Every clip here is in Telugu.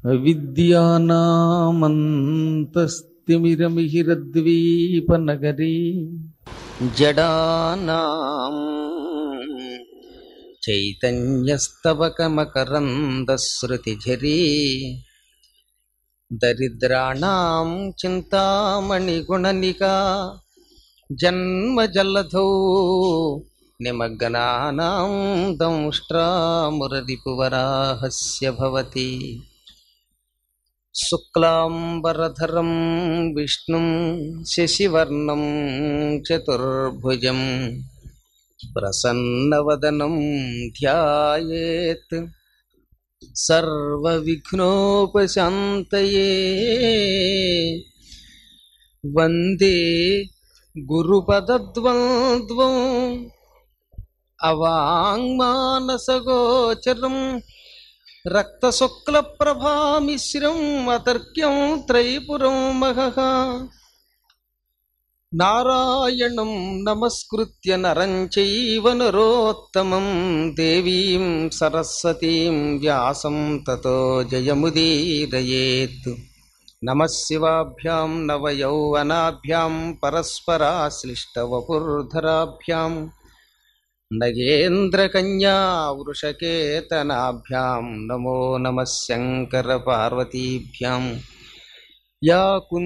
అవిద్యానామంతస్తిమిరమిహిరద్వీపనగరీ జడానాం చైతన్యస్తవకమకరందశ్రుతిఝరీ దరిద్రాణాం చింతామణిగుణనికా జన్మజల్లధౌ నిమగ్నానాం దంష్ట్రామురరిపువరాహస్య భవతి శుక్లాంబరధరం విష్ణుం శశివర్ణం చతుర్భుజం ప్రసన్నవదనం ధ్యాయేత్ సర్వవిఘ్నోపశాంతయే వందే గురుపదద్వంద్వం అవాంగ్మానసగోచరం రక్తశుక్లప్రభామిశ్రం అతర్క్యం త్రైపురం మహః నారాయణం నమస్కృత్య నరం చైవ నరోత్తమం దేవీం సరస్వతీం వ్యాసం తతో జయముదీరయేత్ నమశివాభ్యాం నవయౌవనాభ్యాం పరస్పరాశ్లిష్టవపుర్ధరాభ్యాం నగేంద్రకన్యా వృషకేతనాభ్యాం నమో నమః శంకరపార్వతీభ్యాం యా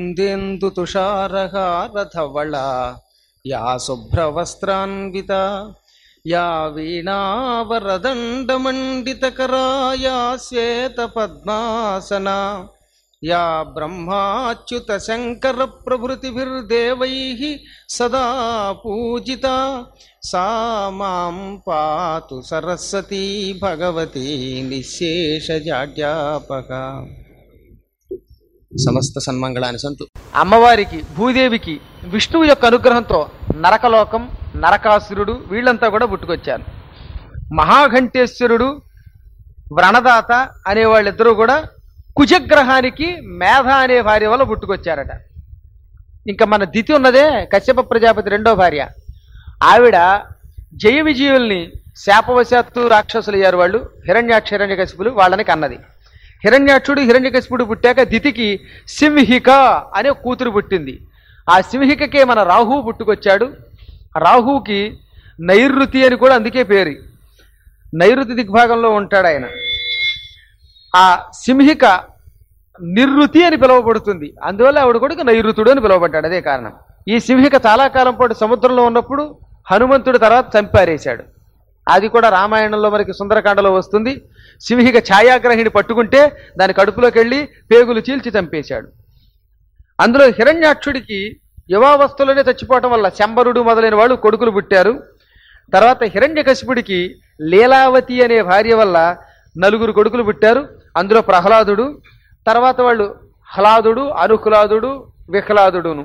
కుందేందుతుషారహారధవళా యా శుభ్రవస్త్రాన్వితా యా వీణావరదండమండితకరా యా శ్వేతపద్మాసనా యా బ్రహ్మాచ్యుతశంకరప్రభృతిభిర్దేవైः సదా పూజితా सा मां पातु सरस्वती भगवती నిశేషజాడ్యాపక సమస్త సన్మంగళాన్ని సంతు అమ్మవారికి భూదేవికి విష్ణువు యొక్క అనుగ్రహంతో నరకలోకం నరకాసురుడు వీళ్ళంతా కూడా పుట్టుకొచ్చారు మహాఘంటేశ్వరుడు వ్రణదాత అనే వాళ్ళిద్దరూ కూడా కుజగ్రహానికి మేధ అనే భార్య వల్ల పుట్టుకొచ్చారట ఇంకా మన దితి ఉన్నదే కశ్యప ప్రజాపతి రెండో భార్య ఆవిడ జయ విజయుల్ని శాపవశాత్తు రాక్షసులు అయ్యారు వాళ్ళు హిరణ్యాక్ష హిరణ్యకశిపులు వాళ్ళని కన్నది హిరణ్యాక్షుడు హిరణ్యకశిపుడు పుట్టాక దితికి సింహిక అనే కూతురు పుట్టింది ఆ సింహికకే మన రాహువు పుట్టుకొచ్చాడు రాహువుకి నైరుతి అని కూడా అందుకే పేరు నైరుతి దిగ్భాగంలో ఉంటాడు ఆయన ఆ సింహిక నిర్రుతి అని పిలువబడుతుంది అందువల్ల ఆవిడ కొడుకు నైరుతుడు అని పిలువబడ్డాడు అదే కారణం ఈ సింహిక చాలా కాలం పాటు సముద్రంలో ఉన్నప్పుడు హనుమంతుడి తర్వాత చంపారేశాడు అది కూడా రామాయణంలో మనకి సుందరకాండలో వస్తుంది సింహిక ఛాయాగ్రహిణి పట్టుకుంటే దాని కడుపులోకి వెళ్ళి పేగులు చీల్చి చంపేశాడు అందులో హిరణ్యాక్షుడికి యువావస్థలోనే చచ్చిపోవటం వల్ల శంబరుడు మొదలైన వాళ్ళు కొడుకులు పుట్టారు తర్వాత హిరణ్యకశిపుడికి లీలావతి అనే భార్య వల్ల నలుగురు కొడుకులు పుట్టారు అందులో ప్రహ్లాదుడు తర్వాత వాళ్ళు హ్లాదుడు అనుహ్లాదుడు విహ్లాదుడును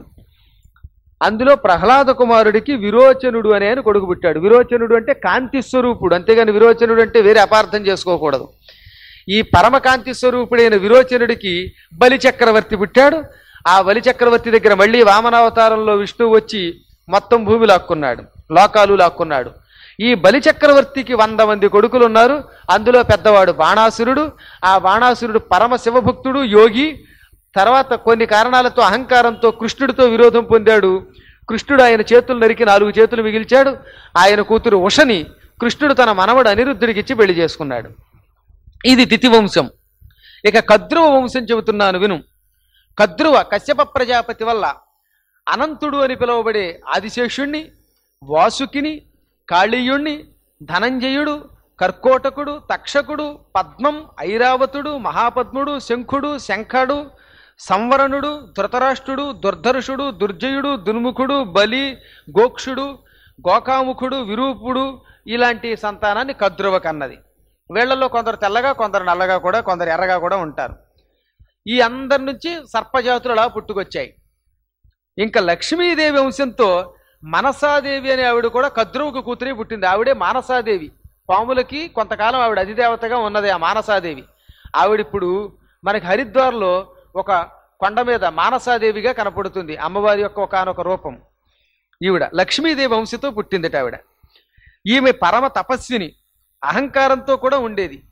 అందులో ప్రహ్లాద కుమారుడికి విరోచనుడు అనే ఆయన కొడుకు పుట్టాడు విరోచనుడు అంటే కాంతి స్వరూపుడు అంతేగాని విరోచనుడు అంటే వేరే అపార్థం చేసుకోకూడదు ఈ పరమ కాంతి స్వరూపుడైన విరోచనుడికి బలి చక్రవర్తి పుట్టాడు ఆ బలి చక్రవర్తి దగ్గర మళ్ళీ వామనావతారంలో విష్ణువు వచ్చి మొత్తం భూమి లాక్కున్నాడు లోకాలు లాక్కున్నాడు ఈ బలి చక్రవర్తికి వంద మంది కొడుకులు ఉన్నారు అందులో పెద్దవాడు బాణాసురుడు ఆ బాణాసురుడు పరమ శివభక్తుడు యోగి తర్వాత కొన్ని కారణాలతో అహంకారంతో కృష్ణుడితో విరోధం పొందాడు కృష్ణుడు ఆయన చేతులు నరికి నాలుగు చేతులు మిగిల్చాడు ఆయన కూతురు ఉషని కృష్ణుడు తన మనవడు అనిరుద్ధుడికిచ్చి పెళ్లి చేసుకున్నాడు ఇది తిథి వంశం ఇక కద్రువ వంశం చెబుతున్నాను విను కద్రువ కశ్యప ప్రజాపతి వల్ల అనంతుడు అని పిలువబడే ఆదిశేషుణ్ణి వాసుకిని కాళీయుణ్ణి ధనంజయుడు కర్కోటకుడు తక్షకుడు పద్మం ఐరావతుడు మహాపద్ముడు శంఖుడు శంఖుడు సంవరణుడు ధృతరాష్ట్రుడు దుర్ధర్షుడు దుర్జయుడు దుర్ముఖుడు బలి గోక్షుడు గోకాముఖుడు విరూపుడు ఇలాంటి సంతానాన్ని కద్రువ కన్నది వీళ్ళల్లో కొందరు తెల్లగా కొందరు నల్లగా కూడా కొందరు ఎర్రగా కూడా ఉంటారు ఈ అందరి నుంచి సర్పజాతులు అలా పుట్టుకొచ్చాయి ఇంకా లక్ష్మీదేవి వంశంతో మనసాదేవి అనే ఆవిడ కూడా కద్రువుకు కూతురి పుట్టింది ఆవిడే మానసాదేవి పాములకి కొంతకాలం ఆవిడ అధిదేవతగా ఉన్నది ఆ మానసాదేవి ఆవిడిప్పుడు మనకి హరిద్వార్లో ఒక కొండ మీద మానసాదేవిగా కనపడుతుంది అమ్మవారి యొక్క ఒకనొక రూపం ఈవిడ లక్ష్మీదేవి వంశతో పుట్టిందిట ఆవిడ ఈమె పరమ తపస్విని అహంకారంతో కూడా ఉండేది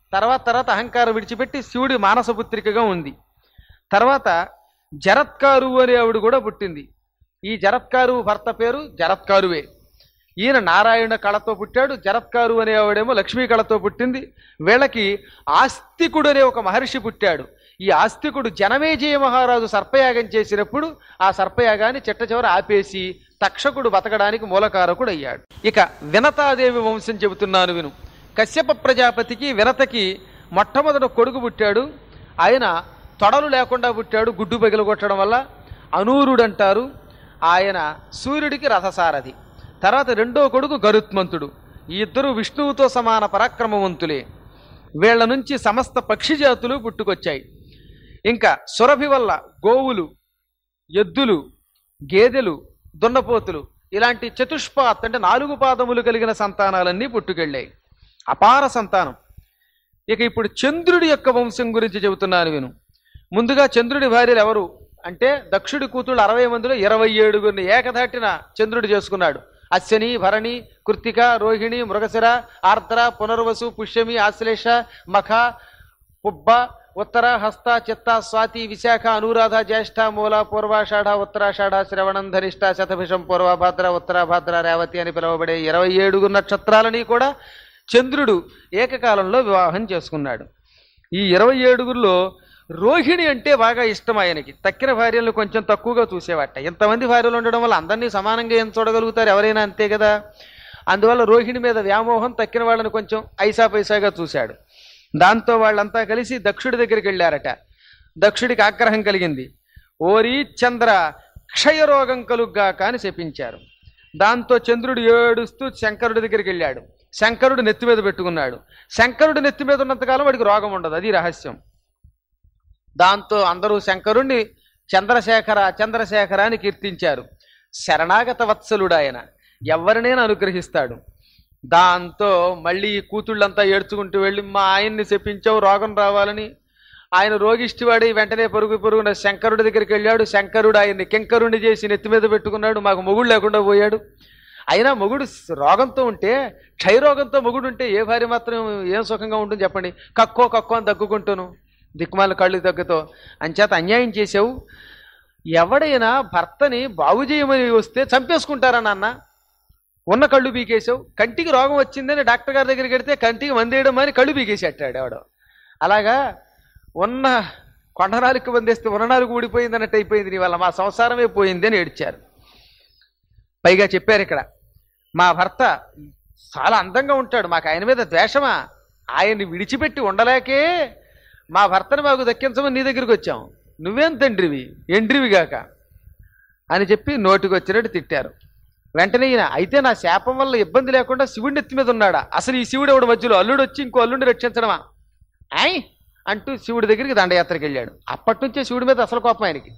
తర్వాత తర్వాత అహంకారం విడిచిపెట్టి శివుడి మానసపుత్రికగా ఉంది తర్వాత జరత్కారు అనే ఆవిడ కూడా పుట్టింది ఈ జరత్కారు భర్త పేరు జరత్కారువే ఈయన నారాయణ కళతో పుట్టాడు జరత్కారు అనే ఆవిడేమో లక్ష్మీ కళతో పుట్టింది వీళ్ళకి ఆస్తికుడు అనే ఒక మహర్షి పుట్టాడు ఈ ఆస్తికుడు జనమేజయ మహారాజు సర్పయాగం చేసినప్పుడు ఆ సర్పయాగాన్ని చిట్ట చివర ఆపేసి తక్షకుడు బతకడానికి మూలకారకుడు అయ్యాడు ఇక వినతాదేవి వంశం చెబుతున్నాను విను కశ్యప ప్రజాపతికి వినతకి మొట్టమొదట కొడుకు పుట్టాడు ఆయన తొడలు లేకుండా పుట్టాడు గుడ్డు పగిలి కొట్టడం వల్ల అనూరుడు అంటారు ఆయన సూర్యుడికి రథసారథి తర్వాత రెండో కొడుకు గరుత్మంతుడు ఈ ఇద్దరు విష్ణువుతో సమాన పరాక్రమవంతులే వీళ్ళ నుంచి సమస్త పక్షి జాతులు పుట్టుకొచ్చాయి ఇంకా సురభి వల్ల గోవులు ఎద్దులు గేదెలు దున్నపోతులు ఇలాంటి చతుష్పాత్ అంటే నాలుగు పాదములు కలిగిన సంతానాలన్నీ పుట్టుకెళ్ళాయి అపార సంతానం ఇక ఇప్పుడు చంద్రుడి యొక్క వంశం గురించి చెబుతున్నాను విను ముందుగా చంద్రుడి భార్యలు ఎవరు అంటే దక్షుడి కూతుళ్ళు అరవై మందిలో ఇరవై ఏడుగురిని ఏకధాటిన చంద్రుడు చేసుకున్నాడు అశ్వని భరణి కృత్తిక రోహిణి మృగశిర ఆర్ద్ర పునర్వసు పుష్యమి ఆశ్లేష మఖ పుబ్బ ఉత్తర హస్త చిత్త స్వాతి విశాఖ అనురాధ జ్యేష్ఠ మూల పూర్వాషాఢ ఉత్తరాషాఢ శ్రవణం ధనిష్ట శతభిషం పూర్వ భాద్ర ఉత్తర భాద్ర రేవతి అని పిలువబడే ఇరవై ఏడుగురు నక్షత్రాలని కూడా చంద్రుడు ఏకకాలంలో వివాహం చేసుకున్నాడు ఈ ఇరవై ఏడుగురిలో రోహిణి అంటే బాగా ఇష్టం ఆయనకి తక్కిన భార్యలను కొంచెం తక్కువగా చూసేవాట ఇంతమంది భార్యలు ఉండడం వల్ల అందరినీ సమానంగా ఏం చూడగలుగుతారు ఎవరైనా అంతే కదా అందువల్ల రోహిణి మీద వ్యామోహం తక్కిన వాళ్ళని కొంచెం ఐసా పైసాగా చూశాడు దాంతో వాళ్ళంతా కలిసి దక్షుడి దగ్గరికి వెళ్ళారట దక్షుడికి ఆగ్రహం కలిగింది ఓరి చంద్ర క్షయరోగం కలుగ్గాక అని చెప్పించారు దాంతో చంద్రుడు ఏడుస్తూ శంకరుడి దగ్గరికి వెళ్ళాడు శంకరుడు నెత్తి మీద పెట్టుకున్నాడు శంకరుడు నెత్తి మీద ఉన్నంతకాలం వాడికి రోగం ఉండదు అది రహస్యం దాంతో అందరూ శంకరుణ్ణి చంద్రశేఖర చంద్రశేఖర అని కీర్తించారు శరణాగత వత్సలుడు ఆయన ఎవరినైనా అనుగ్రహిస్తాడు దాంతో మళ్ళీ ఈ కూతుళ్ళంతా ఏడ్చుకుంటూ వెళ్ళి మా ఆయన్ని చెప్పించావు రోగం రావాలని ఆయన రోగిష్టివాడి వెంటనే పరుగు పరుగున శంకరుడి దగ్గరికి వెళ్ళాడు శంకరుడు ఆయన్ని కింకరుణ్ణి చేసి నెత్తి మీద పెట్టుకున్నాడు మాకు మొగుడు లేకుండా పోయాడు అయినా మొగుడు రోగంతో ఉంటే క్షయరోగంతో మొగుడు ఉంటే ఏ భార్య మాత్రం ఏం సుఖంగా ఉంటుంది చెప్పండి కక్కో కక్కో అని దగ్గుకుంటాను దిక్కుమాల కళ్ళు దగ్గతో అంచేత అన్యాయం చేసావు ఎవడైనా భర్తని బాగు చేయమని వస్తే చంపేసుకుంటారా నాన్న ఉన్న కళ్ళు పీకేసావు కంటికి రోగం వచ్చిందని డాక్టర్ గారి దగ్గరికి వెడితే కంటికి మందేయడం అని కళ్ళు పీకేసి అట్టాడు ఎవడో అలాగా ఉన్న కొండనాలకు మందేస్తే ఉన్ననాలకు ఊడిపోయింది అన్నట్టు అయిపోయింది నీ వల్ల మా సంసారమే పోయింది అని ఏడ్చారు పైగా చెప్పారు ఇక్కడ మా భర్త చాలా అందంగా ఉంటాడు మాకు ఆయన మీద ద్వేషమా ఆయన్ని విడిచిపెట్టి ఉండలేకే మా భర్తను మాకు దక్కించమని నీ దగ్గరికి వచ్చాం నువ్వేం తండ్రివి ఎండ్రివిగాక అని చెప్పి నోటికి వచ్చినట్టు తిట్టారు వెంటనే ఈయన అయితే నా శాపం వల్ల ఇబ్బంది లేకుండా శివుడి ఎత్తి మీద ఉన్నాడా అసలు ఈ శివుడు ఎవడు మధ్యలో అల్లుడు వచ్చి ఇంకో అల్లుడిని రక్షించడమా ఆయ్ అంటూ శివుడి దగ్గరికి దండయాత్రకి వెళ్ళాడు అప్పటి నుంచే శివుడి మీద అసలు కోపం ఆయనకి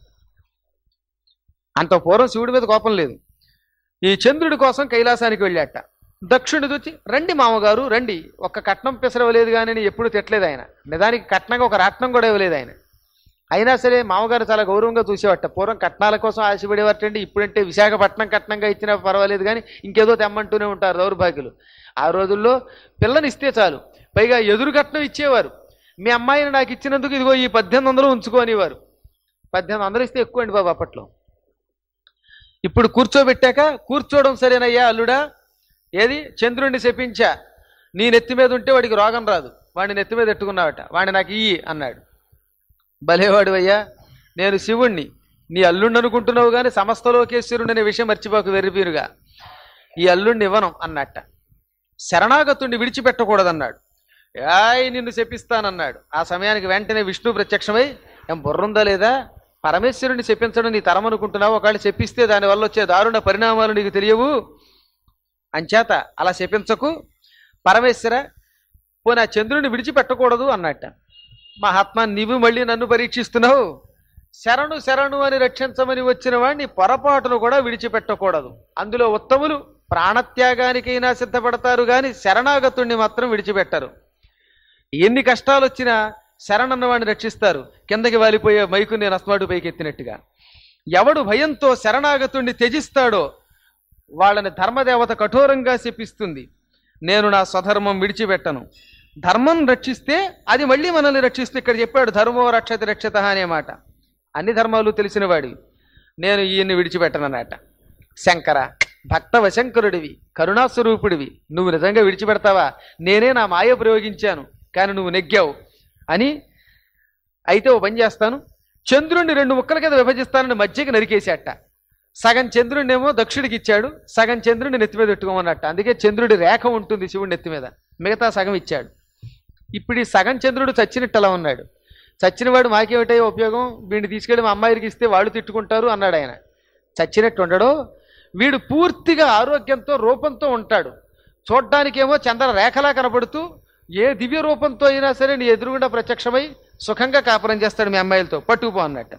అంత పూర్వం శివుడి మీద కోపం లేదు ఈ చంద్రుడి కోసం కైలాసానికి వెళ్ళాట దక్షుడికి వచ్చి రండి మామగారు రండి ఒక్క కట్నం పెసరవలేదు కానీ అని ఎప్పుడు తిట్టలేదు ఆయన నిజానికి కట్నంగా ఒక రాట్నం కూడా ఇవ్వలేదు ఆయన అయినా సరే మామగారు చాలా గౌరవంగా చూసేవాట పూర్వం కట్నాల కోసం ఆశపడేవాటండి ఇప్పుడంటే విశాఖపట్నం కట్నంగా ఇచ్చినా పర్వాలేదు కానీ ఇంకేదో తెమ్మంటూనే ఉంటారు దౌర్భాగ్యులు ఆ రోజుల్లో పిల్లనిస్తే చాలు పైగా ఎదురు కట్నం ఇచ్చేవారు మీ అమ్మాయిని నాకు ఇచ్చినందుకు ఇదిగో ఈ పద్దెనిమిది వందలు ఉంచుకోనివారు పద్దెనిమిది వందలు ఇస్తే ఎక్కువ అండి బాబు అప్పట్లో ఇప్పుడు కూర్చోబెట్టాక కూర్చోవడం సరేనయ్యా అల్లుడా ఏది చంద్రుడిని శపించా నీ నెత్తి మీద ఉంటే వాడికి రోగం రాదు వాడిని నెత్తి మీద ఎట్టుకున్నావట వాడిని నాకు ఇయ్యి అన్నాడు భలేవాడు అయ్యా నేను శివుణ్ణి నీ అల్లుండి అనుకుంటున్నావు కానీ సమస్త లోకేశ్వరుడు అనే విషయం మర్చిపోక వెర్రిపీరుగా ఈ అల్లుణ్ణి ఇవ్వను అన్నట్ట శరణాగతుణ్ణి విడిచిపెట్టకూడదన్నాడు యాయ్ నిన్ను శపిస్తానన్నాడు ఆ సమయానికి వెంటనే విష్ణు ప్రత్యక్షమై ఏం బుర్రుందా లేదా పరమేశ్వరుని చెప్పించడం నీ తరం అనుకుంటున్నావు ఒకవేళ చెప్పిస్తే దానివల్ల వచ్చే దారుణ పరిణామాలు నీకు తెలియవు అంచేత అలా చెప్పించకు పరమేశ్వర పోనీ ఆ చంద్రుని విడిచిపెట్టకూడదు అన్నట్ట మహాత్మా నీవు మళ్ళీ నన్ను పరీక్షిస్తున్నావు శరణు శరణు అని రక్షించమని వచ్చిన వాడిని పొరపాటును కూడా విడిచిపెట్టకూడదు అందులో ఉత్తములు ప్రాణత్యాగానికైనా సిద్ధపడతారు కానీ శరణాగతుణ్ణి మాత్రం విడిచిపెట్టరు ఎన్ని కష్టాలు వచ్చినా శరణన్న వాడిని రక్షిస్తారు కిందకి వాలిపోయే మైకు నేను అస్మాడు పైకి ఎత్తినట్టుగా ఎవడు భయంతో శరణాగతుణ్ణి త్యజిస్తాడో వాళ్ళని ధర్మదేవత కఠోరంగా శపిస్తుంది నేను నా స్వధర్మం విడిచిపెట్టను ధర్మం రక్షిస్తే అది మళ్ళీ మనల్ని రక్షిస్తే ఇక్కడ చెప్పాడు ధర్మో రక్షతి రక్షత అనే మాట అన్ని ధర్మాలు తెలిసిన వాడివి నేను ఈయన్ని విడిచిపెట్టనన్నట శంకర భక్తవ శంకరుడివి కరుణాస్వరూపుడివి నువ్వు నిజంగా విడిచిపెడతావా నేనే నా మాయ ప్రయోగించాను కానీ నువ్వు నెగ్గావు అని అయితే ఓ పని చేస్తాను చంద్రుణ్ణి రెండు ముక్కల కింద విభజిస్తానని మధ్యకి నరికేసేట సగం చంద్రుడినేమో దక్షుడికి ఇచ్చాడు సగం చంద్రుడిని నెత్తి మీద పెట్టుకోమన్నట్ట అందుకే చంద్రుడి రేఖ ఉంటుంది శివుడి నెత్తి మీద మిగతా సగం ఇచ్చాడు ఇప్పుడు ఈ సగం చంద్రుడు చచ్చినట్టు అలా ఉన్నాడు చచ్చినవాడు మాకేమిటయ్యే ఉపయోగం వీడిని తీసుకెళ్ళి మా అమ్మాయికి ఇస్తే వాళ్ళు తిట్టుకుంటారు అన్నాడు ఆయన చచ్చినట్టు ఉండడు వీడు పూర్తిగా ఆరోగ్యంతో రూపంతో ఉంటాడు చూడ్డానికేమో చంద్ర రేఖలా కనబడుతూ ఏ దివ్య రూపంతో అయినా సరే నీ ఎదురుగుండా ప్రత్యక్షమై సుఖంగా కాపురం చేస్తాడు మీ అమ్మాయిలతో పట్టుకుపో అన్నట్టు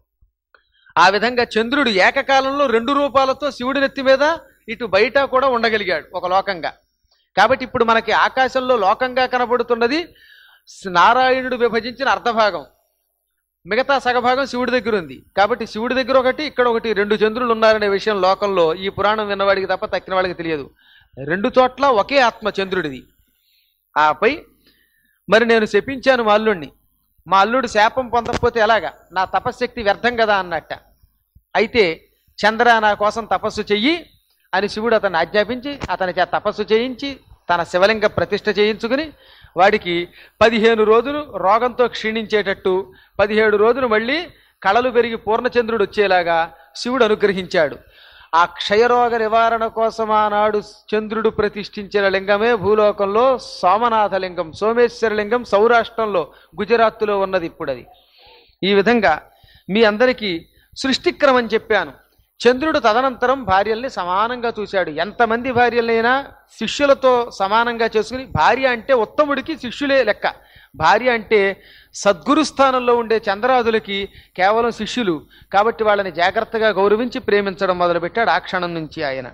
ఆ విధంగా చంద్రుడు ఏకకాలంలో రెండు రూపాలతో శివుడి నెత్తి మీద ఇటు బయట కూడా ఉండగలిగాడు ఒక లోకంగా కాబట్టి ఇప్పుడు మనకి ఆకాశంలో లోకంగా కనబడుతున్నది నారాయణుడు విభజించిన అర్ధభాగం మిగతా సగభాగం శివుడి దగ్గర ఉంది కాబట్టి శివుడి దగ్గర ఒకటి ఇక్కడ ఒకటి రెండు చంద్రులు ఉన్నారనే విషయం లోకంలో ఈ పురాణం విన్నవాడికి తప్ప తక్కిన వాడికి తెలియదు రెండు చోట్ల ఒకే ఆత్మ చంద్రుడిది ఆపై మరి నేను శపించాను మా అల్లుడిని మా అల్లుడు శాపం పొందకపోతే ఎలాగా నా తపశ్శక్తి వ్యర్థం కదా అన్నట్ట అయితే చంద్ర నా కోసం తపస్సు చెయ్యి అని శివుడు అతన్ని ఆజ్ఞాపించి అతని చేత తపస్సు చేయించి తన శివలింగ ప్రతిష్ఠ చేయించుకుని వాడికి పదిహేను రోజులు రోగంతో క్షీణించేటట్టు పదిహేడు రోజులు మళ్ళీ కళలు పెరిగి పూర్ణచంద్రుడు వచ్చేలాగా శివుడు అనుగ్రహించాడు ఆ క్షయరోగ నివారణ కోసం ఆనాడు చంద్రుడు ప్రతిష్ఠించిన లింగమే భూలోకంలో సోమనాథ లింగం సోమేశ్వర లింగం సౌరాష్ట్రంలో గుజరాత్లో ఉన్నది ఇప్పుడు అది ఈ విధంగా మీ అందరికీ సృష్టిక్రమం చెప్పాను చంద్రుడు తదనంతరం భార్యల్ని సమానంగా చూశాడు ఎంతమంది భార్యలైనా శిష్యులతో సమానంగా చేసుకుని భార్య అంటే ఉత్తముడికి శిష్యులే లెక్క భార్య అంటే సద్గురు స్థానంలో ఉండే చంద్రాదులకి కేవలం శిష్యులు కాబట్టి వాళ్ళని జాగ్రత్తగా గౌరవించి ప్రేమించడం మొదలుపెట్టాడు ఆ క్షణం నుంచి ఆయన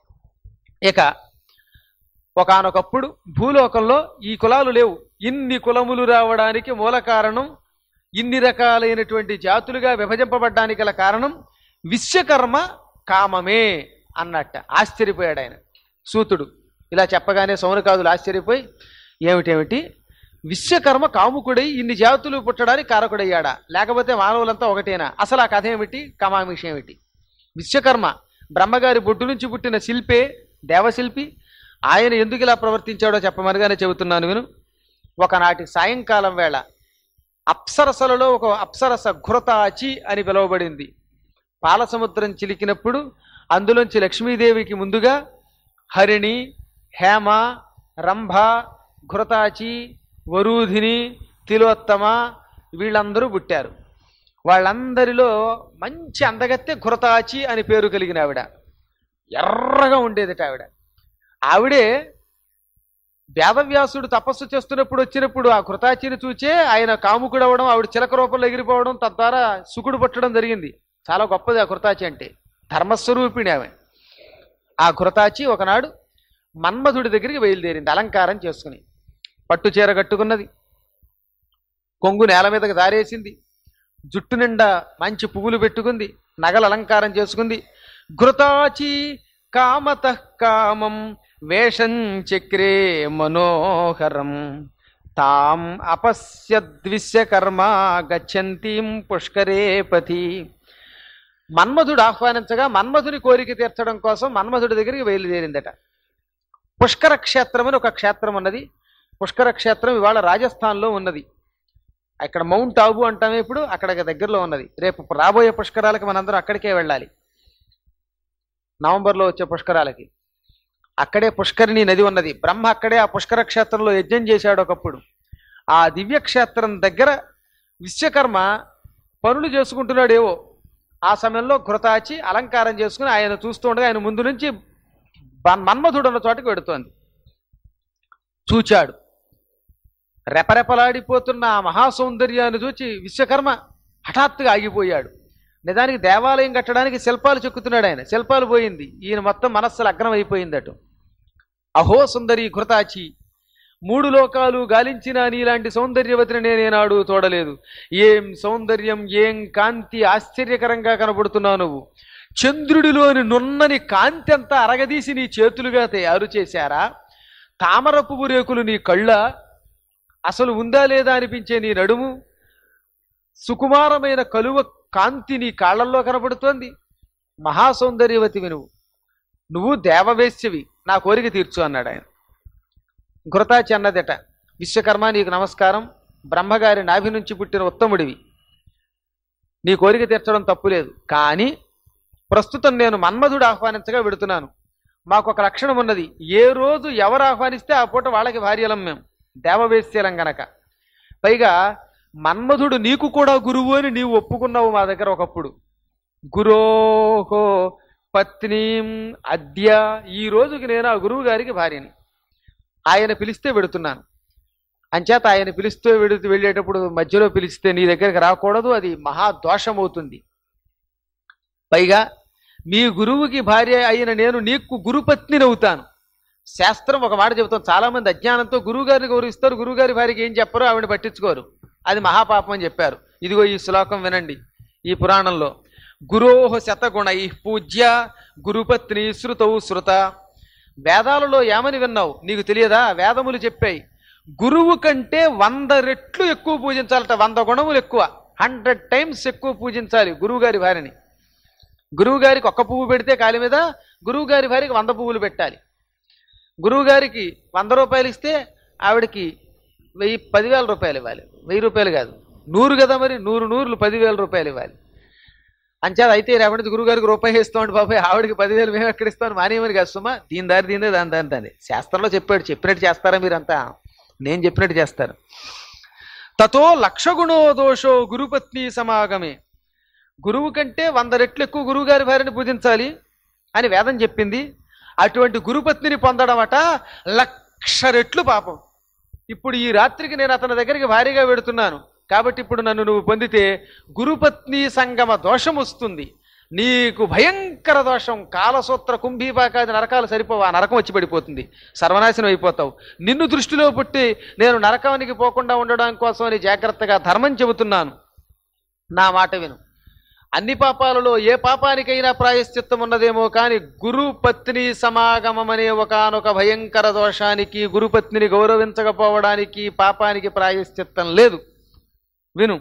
ఇక ఒకానొకప్పుడు భూలోకంలో ఈ కులాలు లేవు ఇన్ని కులములు రావడానికి మూల కారణం ఇన్ని రకాలైనటువంటి జాతులుగా విభజింపబడ్డానికి గల కారణం విశ్వకర్మ కామమే అన్నట్ట ఆశ్చర్యపోయాడు ఆయన సూతుడు ఇలా చెప్పగానే సౌనకాదులు ఆశ్చర్యపోయి ఏమిటేమిటి విశ్వకర్మ కాముకుడై ఇన్ని జాతులు పుట్టడానికి కారకుడయ్యాడా లేకపోతే మానవులంతా ఒకటేనా అసలు ఆ కథ ఏమిటి కమామిషి ఏమిటి విశ్వకర్మ బ్రహ్మగారి బొడ్డు నుంచి పుట్టిన శిల్పే దేవశిల్పి ఆయన ఎందుకు ఇలా ప్రవర్తించాడో చెప్పమనిగానే చెబుతున్నాను విను ఒకనాటి సాయంకాలం వేళ అప్సరసలలో ఒక అప్సరస ఘృతాచి అని పిలువబడింది పాలసముద్రం చిలికినప్పుడు అందులోంచి లక్ష్మీదేవికి ముందుగా హరిణి హేమ రంభ ఘృతాచి వరూధిని తిలోత్తమ వీళ్ళందరూ పుట్టారు వాళ్ళందరిలో మంచి అందగత్తె ఘృతాచి అని పేరు కలిగిన ఆవిడ ఎర్రగా ఉండేదట ఆవిడ ఆవిడే వేదవ్యాసుడు తపస్సు చేస్తున్నప్పుడు వచ్చినప్పుడు ఆ కృతాచిని చూచే ఆయన కాముకుడు అవ్వడం ఆవిడ చిలక రూపంలో ఎగిరిపోవడం తద్వారా సుకుడు పట్టడం జరిగింది చాలా గొప్పది ఆ కృతాచి అంటే ధర్మస్వరూపిణి ఆమె ఆ కృతాచి ఒకనాడు మన్మధుడి దగ్గరికి బయలుదేరింది అలంకారం చేసుకుని పట్టు చీర కట్టుకున్నది కొంగు నేల మీదకి దారేసింది జుట్టు నిండా మంచి పువ్వులు పెట్టుకుంది నగలు అలంకారం చేసుకుంది ఘృతాచి కామత కామం వేషం చక్రే మనోహరం తాం అపశ్యద్విశ్యకర్మ గచ్చంతీం పుష్కరే పతి మన్మధుడు ఆహ్వానించగా మన్మధుని కోరిక తీర్చడం కోసం మన్మధుడి దగ్గరికి బయలుదేరిందట పుష్కర క్షేత్రం అని ఒక క్షేత్రం ఉన్నది పుష్కర క్షేత్రం ఇవాళ రాజస్థాన్లో ఉన్నది అక్కడ మౌంట్ ఆబు అంటామే ఇప్పుడు అక్కడ దగ్గరలో ఉన్నది రేపు రాబోయే పుష్కరాలకి మనందరం అక్కడికే వెళ్ళాలి నవంబర్లో వచ్చే పుష్కరాలకి అక్కడే పుష్కరిణి నది ఉన్నది బ్రహ్మ అక్కడే ఆ పుష్కర క్షేత్రంలో యజ్ఞం చేశాడు ఒకప్పుడు ఆ దివ్య క్షేత్రం దగ్గర విశ్వకర్మ పనులు చేసుకుంటున్నాడేవో ఆ సమయంలో ఘృతాచి అలంకారం చేసుకుని ఆయన చూస్తూ ఉండగా ఆయన ముందు నుంచి బన్- మన్మధుడు ఉన్న చోటకి వెడుతోంది చూచాడు రెపరెపలాడిపోతున్న ఆ మహాసౌందర్యాన్ని చూచి విశ్వకర్మ హఠాత్తుగా ఆగిపోయాడు నిజానికి దేవాలయం కట్టడానికి శిల్పాలు చెక్కుతున్నాడు ఆయన శిల్పాలు పోయింది ఈయన మొత్తం మనస్సు లగ్నం అయిపోయింది అటు అహో సుందరి ఘృతాచి మూడు లోకాలు గాలించిన నీలాంటి సౌందర్యవతిని నేనేనాడు తోడలేదు ఏం సౌందర్యం ఏం కాంతి ఆశ్చర్యకరంగా కనబడుతున్నావు నువ్వు చంద్రుడిలోని నున్నని కాంతి అంతా అరగదీసి నీ చేతులుగా తయారు చేశారా తామర పువ్వు రేకులు నీ కళ్ళ అసలు ఉందా లేదా అనిపించే నీ నడుము సుకుమారమైన కలువ కాంతి నీ కాళ్ళల్లో కనబడుతోంది మహాసౌందర్యవతివి నువ్వు నువ్వు దేవవేశ్యవి నా కోరిక తీర్చు అన్నాడు ఆయన ఘృతాచి అన్నదట విశ్వకర్మ నీకు నమస్కారం బ్రహ్మగారి నాభి నుంచి పుట్టిన ఉత్తముడివి నీ కోరిక తీర్చడం తప్పులేదు కానీ ప్రస్తుతం నేను మన్మధుడు ఆహ్వానించగా వెడుతున్నాను మాకు ఒక లక్షణం ఉన్నది ఏ రోజు ఎవరు ఆహ్వానిస్తే ఆ పూట వాళ్ళకి భార్యలం మేము దేవవేశ్యలం గనక పైగా మన్మధుడు నీకు కూడా గురువు అని నీవు ఒప్పుకున్నావు మా దగ్గర ఒకప్పుడు గురోహో పత్నీం అద్య ఈ రోజుకి నేను ఆ గురువు గారికి భార్యని ఆయన పిలిస్తే వెడుతున్నాను అంచేత ఆయన పిలుస్తూ వెడు వెళ్ళేటప్పుడు మధ్యలో పిలిస్తే నీ దగ్గరికి రాకూడదు అది మహా దోషం అవుతుంది పైగా మీ గురువుకి భార్య అయిన నేను నీకు గురుపత్నిని అవుతాను శాస్త్రం ఒక మాట చెబుతాం చాలా మంది అజ్ఞానంతో గురువు గారిని గౌరవిస్తారు గురువు గారి భార్యకి ఏం చెప్పరు ఆవిడ పట్టించుకోరు అది మహాపాపం అని చెప్పారు ఇదిగో ఈ శ్లోకం వినండి ఈ పురాణంలో గురోహ శతగుణై పూజ్య గురుపత్ని శృతౌ శృత వేదాలలో ఏమని విన్నావు నీకు తెలియదా వేదములు చెప్పాయి గురువు కంటే వంద రెట్లు ఎక్కువ పూజించాలట వంద గుణములు ఎక్కువ హండ్రెడ్ టైమ్స్ ఎక్కువ పూజించాలి గురువు గారి భార్యని గురువు గారికి ఒక్క పువ్వు పెడితే కాలి మీద గురువు గారి భార్యకి వంద పువ్వులు పెట్టాలి గురువు గారికి వంద రూపాయలు ఇస్తే ఆవిడకి వెయ్యి పదివేల రూపాయలు ఇవ్వాలి వెయ్యి రూపాయలు కాదు నూరు కదా మరి నూరు నూరులు పదివేల రూపాయలు ఇవ్వాలి అంచేది అయితే రేపటి గురువు గారికి రూపాయి ఇస్తామండి బాబాయ్ ఆవిడకి పదివేలు మేము ఎక్కడ ఇస్తామని మానేమని కాదు సుమా దీని దారి దీనిదే దాని దాని దాని శాస్త్రంలో చెప్పాడు చెప్పినట్టు చేస్తారా మీరంతా నేను చెప్పినట్టు చేస్తారు తతో లక్షగుణో దోషో గురుపత్ని సమాగమే గురువు కంటే వంద రెట్లు ఎక్కువ గురువు గారి భార్యని పూజించాలి అని వేదం చెప్పింది అటువంటి గురుపత్నిని పొందడం అట లక్ష రెట్లు పాపం ఇప్పుడు ఈ రాత్రికి నేను అతని దగ్గరికి భారీగా వెడుతున్నాను కాబట్టి ఇప్పుడు నన్ను నువ్వు పొందితే గురుపత్ని సంగమ దోషం వస్తుంది నీకు భయంకర దోషం కాలసూత్ర కుంభీపాకాది నరకాలు సరిపోవు ఆ నరకం వచ్చి పడిపోతుంది సర్వనాశనం అయిపోతావు నిన్ను దృష్టిలో పుట్టి నేను నరకానికి పోకుండా ఉండడం కోసమని జాగ్రత్తగా ధర్మం చెబుతున్నాను నా మాట విను అన్ని పాపాలలో ఏ పాపానికైనా ప్రాయశ్చిత్తం ఉన్నదేమో కానీ గురుపత్ని సమాగమం అనే ఒకనొక భయంకర దోషానికి గురుపత్నిని గౌరవించకపోవడానికి పాపానికి ప్రాయశ్చిత్తం లేదు విను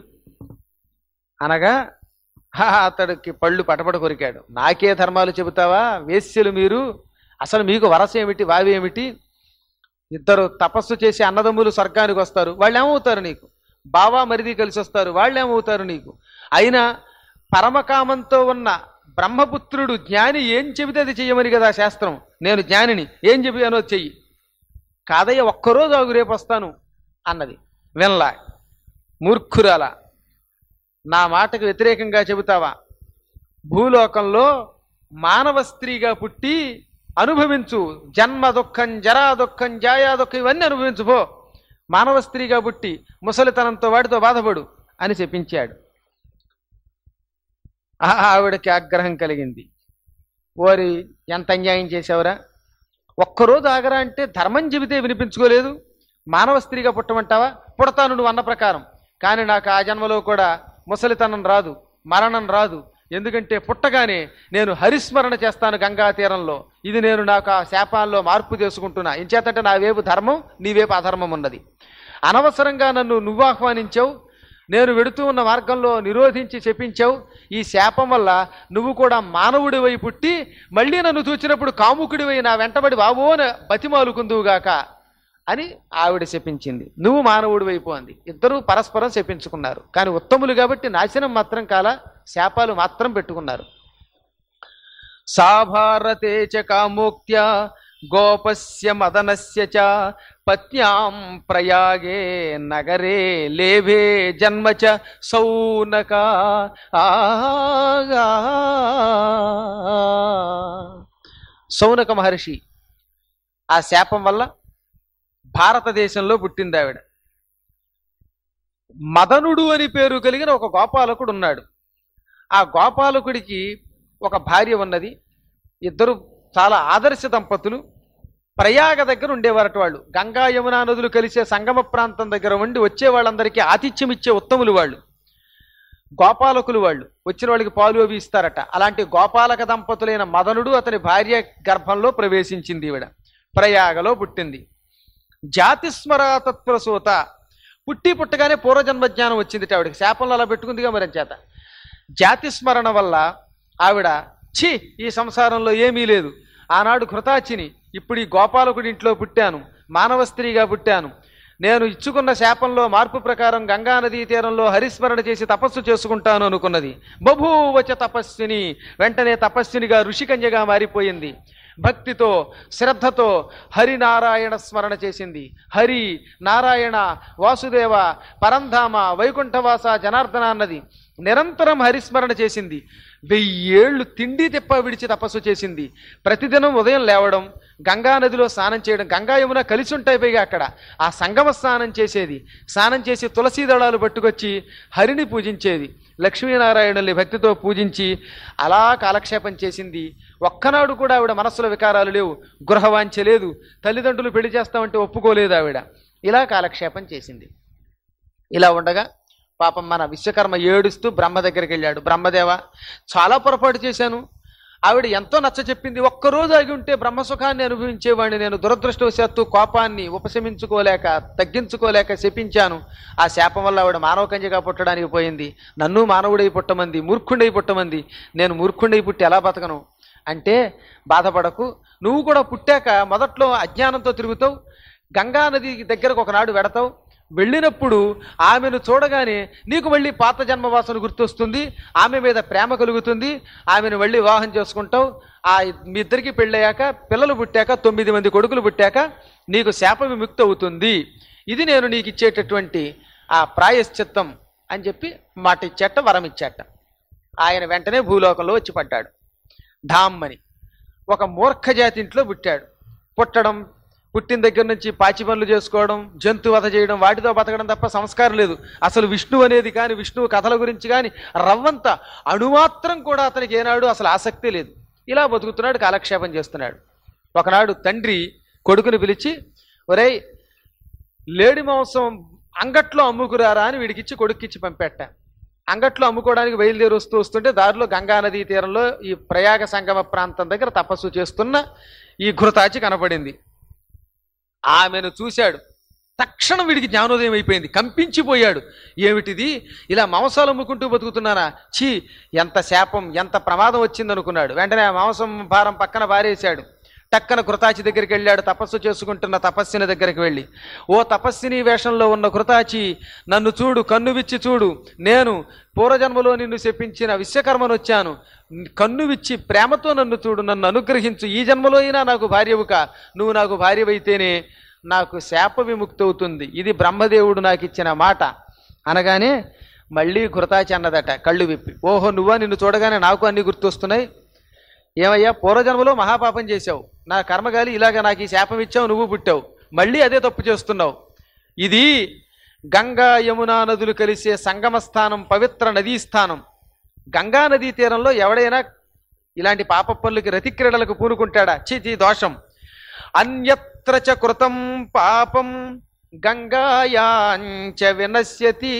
అనగా హా అతడికి పళ్ళు పటపట కొరికాడు నాకే ధర్మాలు చెబుతావా వేశ్యలు మీరు అసలు మీకు వరస ఏమిటి వావి ఏమిటి ఇద్దరు తపస్సు చేసి అన్నదమ్ములు స్వర్గానికి వస్తారు వాళ్ళు ఏమవుతారు నీకు బావా మరిది కలిసి వస్తారు వాళ్ళు ఏమవుతారు నీకు అయినా పరమకామంతో ఉన్న బ్రహ్మపుత్రుడు జ్ఞాని ఏం చెబితే అది చెయ్యమని కదా శాస్త్రం నేను జ్ఞానిని ఏం చెప్పానో చెయ్యి కాదయ్య ఒక్కరోజు ఆగు రేపు వస్తాను అన్నది వినలా మూర్ఖురాల నా మాటకు వ్యతిరేకంగా చెబుతావా భూలోకంలో మానవ స్త్రీగా పుట్టి అనుభవించు జన్మ దుఃఖం జరా దుఃఖం జాయా దుఃఖం ఇవన్నీ అనుభవించు పో మానవ స్త్రీగా పుట్టి ముసలితనంతో వాడితో బాధపడు అని చెప్పించాడు ఆ ఆవిడకి ఆగ్రహం కలిగింది ఓరి ఎంత అన్యాయం చేసావురా ఒక్కరోజు ఆగరా అంటే ధర్మం చెబితే వినిపించుకోలేదు మానవ స్త్రీగా పుట్టమంటావా పుడతాను నువ్వు అన్న ప్రకారం కానీ నాకు ఆ జన్మలో కూడా ముసలితనం రాదు మరణం రాదు ఎందుకంటే పుట్టగానే నేను హరిస్మరణ చేస్తాను గంగా తీరంలో ఇది నేను నాకు ఆ శాపాల్లో మార్పు చేసుకుంటున్నా ఇంచేతంటే నా వైపు ధర్మం నీ వైపు అధర్మం ఉన్నది అనవసరంగా నన్ను నువ్వు ఆహ్వానించావు నేను వెడుతూ ఉన్న మార్గంలో నిరోధించి చెప్పించావు ఈ శాపం వల్ల నువ్వు కూడా మానవుడివై పుట్టి మళ్ళీ నన్ను చూచినప్పుడు కాముకుడివై నా వెంటబడి బాబోన బతిమాలుకుందువుగాక అని ఆవిడ శపించింది నువ్వు మానవుడు అయిపోయింది ఇద్దరూ పరస్పరం శపించుకున్నారు కానీ ఉత్తములు కాబట్టి నాశనం మాత్రం కాల శాపాలు మాత్రం పెట్టుకున్నారు సాభారతే చ కామోక్త్య గోపస్య మదనస్య చ పత్న్యాం ప్రయాగే నగరే లేభే జన్మ చ సౌనక ఆగా సౌనక మహర్షి ఆ శాపం వల్ల భారతదేశంలో పుట్టింది ఆవిడ మదనుడు అని పేరు కలిగిన ఒక గోపాలకుడు ఉన్నాడు ఆ గోపాలకుడికి ఒక భార్య ఉన్నది ఇద్దరు చాలా ఆదర్శ దంపతులు ప్రయాగ దగ్గర ఉండేవారట వాళ్ళు గంగా యమునా నదులు కలిసే సంగమ ప్రాంతం దగ్గర ఉండి వచ్చే వాళ్ళందరికీ ఆతిథ్యం ఇచ్చే ఉత్తములు వాళ్ళు గోపాలకులు వాళ్ళు వచ్చిన వాళ్ళకి పాలు అవి ఇస్తారట అలాంటి గోపాలక దంపతులైన మదనుడు అతని భార్య గర్భంలో ప్రవేశించింది ఈవిడ ప్రయాగలో పుట్టింది జాతిస్మరా తత్ప్రసూత పుట్టి పుట్టగానే పూర్వజన్మ జ్ఞానం వచ్చింది ఆవిడకి శాపంలో అలా పెట్టుకుందిగా మరి చేత జాతి స్మరణ వల్ల ఆవిడ ఛీ ఈ సంసారంలో ఏమీ లేదు ఆనాడు కృతాచిని ఇప్పుడు ఈ గోపాలకుడి ఇంట్లో పుట్టాను మానవ స్త్రీగా పుట్టాను నేను ఇచ్చుకున్న శాపంలో మార్పు ప్రకారం గంగానదీ తీరంలో హరిస్మరణ చేసి తపస్సు చేసుకుంటాను అనుకున్నది బభూవచ తపస్విని వెంటనే తపస్వినిగా ఋషికన్యగా మారిపోయింది భక్తితో శ్రద్ధతో హరినారాయణ స్మరణ చేసింది హరి నారాయణ వాసుదేవ పరంధామ వైకుంఠవాస జనార్దన అన్నది నిరంతరం హరిస్మరణ చేసింది వెయ్యేళ్లు తిండి తిప్ప విడిచి తపస్సు చేసింది ప్రతిదినం ఉదయం లేవడం గంగా నదిలో స్నానం చేయడం గంగా యమున కలిసి ఉంటాయి పైగా అక్కడ ఆ సంగమ స్నానం చేసేది స్నానం చేసి తులసీ దళాలు పట్టుకొచ్చి హరిని పూజించేది లక్ష్మీనారాయణుల్ని భక్తితో పూజించి అలా కాలక్షేపం చేసింది ఒక్కనాడు కూడా ఆవిడ మనస్సులో వికారాలు లేవు గృహవాంఛ లేదు తల్లిదండ్రులు పెళ్లి చేస్తామంటే ఒప్పుకోలేదు ఆవిడ ఇలా కాలక్షేపం చేసింది ఇలా ఉండగా పాపం మన విశ్వకర్మ ఏడుస్తూ బ్రహ్మ దగ్గరికి వెళ్ళాడు బ్రహ్మదేవ చాలా పొరపాటు చేశాను ఆవిడ ఎంతో నచ్చ చెప్పింది ఒక్కరోజు ఆగి ఉంటే బ్రహ్మసుఖాన్ని అనుభవించేవాడిని నేను దురదృష్టవశాత్తు కోపాన్ని ఉపశమించుకోలేక తగ్గించుకోలేక శపించాను ఆ శాపం వల్ల ఆవిడ మానవ కంజగా పుట్టడానికి పోయింది నన్ను మానవుడై పుట్టమంది మూర్ఖుండై పుట్టమంది నేను మూర్ఖుండై పుట్టి ఎలా బతకను అంటే బాధపడకు నువ్వు కూడా పుట్టాక మొదట్లో అజ్ఞానంతో తిరుగుతావు గంగా నది దగ్గరకు ఒకనాడు వెడతావు వెళ్ళినప్పుడు ఆమెను చూడగానే నీకు మళ్ళీ పాత జన్మ వాసన గుర్తొస్తుంది ఆమె మీద ప్రేమ కలుగుతుంది ఆమెను మళ్ళీ వివాహం చేసుకుంటావు ఆ మీ ఇద్దరికి పెళ్ళయ్యాక పిల్లలు పుట్టాక తొమ్మిది మంది కొడుకులు పుట్టాక నీకు శాప విముక్తి అవుతుంది ఇది నేను నీకు ఇచ్చేటటువంటి ఆ ప్రాయశ్చిత్తం అని చెప్పి మాట ఇచ్చేట వరం ఇచ్చేట ఆయన వెంటనే భూలోకంలో వచ్చి పడ్డాడు ఢామ్మని ఒక మూర్ఖ జాతి ఇంట్లో పుట్టాడు పుట్టడం పుట్టిన దగ్గర నుంచి పాచి పనులు చేసుకోవడం జంతు వధ చేయడం వాటితో బతకడం తప్ప సంస్కారం లేదు అసలు విష్ణువు అనేది కానీ విష్ణువు కథల గురించి కానీ రవ్వంత అణుమాత్రం కూడా అతనికి ఏనాడు అసలు ఆసక్తి లేదు ఇలా బతుకుతున్నాడు కాలక్షేపం చేస్తున్నాడు ఒకనాడు తండ్రి కొడుకుని పిలిచి ఒరేయ్ లేడి మాంసం అంగట్లో అమ్ముకురారా అని వీడికిచ్చి కొడుక్కిచ్చి పంపెట్ట అంగట్లో అమ్ముకోవడానికి బయలుదేరి వస్తూ వస్తుంటే దారిలో గంగానదీ తీరంలో ఈ ప్రయాగ సంగమ ప్రాంతం దగ్గర తపస్సు చేస్తున్న ఈ ఘృతాచి కనపడింది ఆమెను చూశాడు తక్షణం వీడికి జ్ఞానోదయం అయిపోయింది కంపించిపోయాడు ఏమిటిది ఇలా మాంసాలు అమ్ముకుంటూ బతుకుతున్నానా ఛీ ఎంత శాపం ఎంత ప్రమాదం వచ్చిందనుకున్నాడు వెంటనే ఆ మాంసం భారం పక్కన పారేశాడు టక్కన కృతాచి దగ్గరికి వెళ్ళాడు తపస్సు చేసుకుంటున్న తపస్సుని దగ్గరికి వెళ్ళి ఓ తపస్సిని వేషంలో ఉన్న కృతాచి నన్ను చూడు కన్ను విచ్చి చూడు నేను పూర్వజన్మలో నిన్ను శపించిన విశ్వకర్మను వచ్చాను కన్ను విచ్చి ప్రేమతో నన్ను చూడు నన్ను అనుగ్రహించు ఈ జన్మలో అయినా నాకు భార్యవుక నువ్వు నాకు భార్యవైతేనే నాకు శాప విముక్తి అవుతుంది ఇది బ్రహ్మదేవుడు నాకు ఇచ్చిన మాట అనగానే మళ్ళీ కృతాచి అన్నదట కళ్ళు విప్పి ఓహో నువ్వా నిన్ను చూడగానే నాకు అన్ని గుర్తొస్తున్నాయి ఏమయ్యా పూర్వజన్మలో మహాపాపం చేశావు నా కర్మగాలి ఇలాగ నాకు ఈ శాపం ఇచ్చావు నువ్వు పుట్టావు మళ్ళీ అదే తప్పు చేస్తున్నావు ఇది గంగా యమునా నదులు కలిసే సంగమ స్థానం పవిత్ర నదీ స్థానం గంగా నదీ తీరంలో ఎవడైనా ఇలాంటి పాప పనులకి రతిక్రీడలకు పూనుకుంటాడా చిచి దోషం అన్యత్ర చ కృతం పాపం గంగాయాంచ వినశ్యతి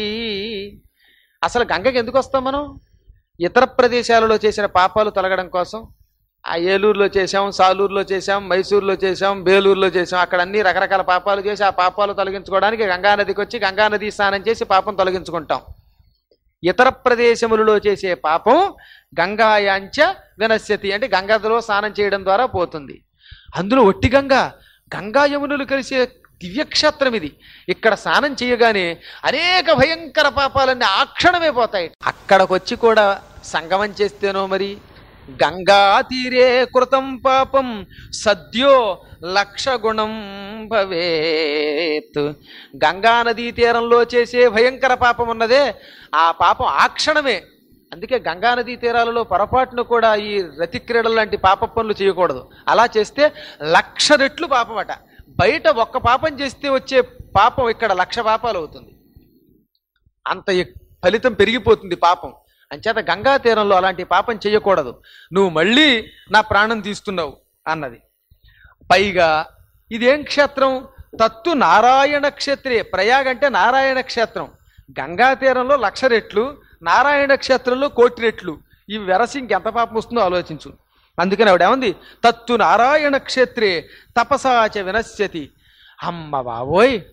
అసలు గంగకి ఎందుకు వస్తాం మనం ఇతర ప్రదేశాలలో చేసిన పాపాలు తొలగడం కోసం ఆ ఏలూరులో చేసాం సాలూరులో చేసాం మైసూరులో చేసాం బేలూరులో చేసాం అక్కడ అన్ని రకరకాల పాపాలు చేసి ఆ పాపాలు తొలగించుకోవడానికి గంగానదికి వచ్చి గంగానది స్నానం చేసి పాపం తొలగించుకుంటాం ఇతర ప్రదేశములలో చేసే పాపం గంగాయాంచ వినశ్యతి అంటే గంగాధలో స్నానం చేయడం ద్వారా పోతుంది అందులో ఒట్టి గంగా గంగా యమునులు కలిసే దివ్యక్షేత్రం ఇది ఇక్కడ స్నానం చేయగానే అనేక భయంకర పాపాలన్నీ ఆ క్షణమే పోతాయి అక్కడికొచ్చి కూడా సంగమం చేస్తేనో మరి గంగా తీరే కృతం పాపం సద్యో లక్ష గుణం భవేత్ గంగా నదీ తీరంలో చేసే భయంకర పాపం ఉన్నదే ఆ పాపం ఆ క్షణమే అందుకే గంగా నదీ తీరాలలో పొరపాటును కూడా ఈ రతి క్రీడలు లాంటి పాప పనులు చేయకూడదు అలా చేస్తే లక్ష రెట్లు పాపమట బయట ఒక్క పాపం చేస్తే వచ్చే పాపం ఇక్కడ లక్ష పాపాలు అవుతుంది అంత ఎక్- ఫలితం పెరిగిపోతుంది పాపం అంచేత గంగా తీరంలో అలాంటి పాపం చేయకూడదు నువ్వు మళ్ళీ నా ప్రాణం తీస్తున్నావు అన్నది పైగా ఇదేం క్షేత్రం తత్తు నారాయణ క్షేత్రే ప్రయాగ అంటే నారాయణ క్షేత్రం గంగా తీరంలో లక్ష రెట్లు నారాయణ క్షేత్రంలో కోటి రెట్లు ఇవి వెరసి ఇంకెంత పాపం వస్తుందో ఆలోచించు అందుకని ఆవిడ ఏమంది తత్తు నారాయణ క్షేత్రే తపసాచ వినశ్యతి అమ్మ బాబోయ్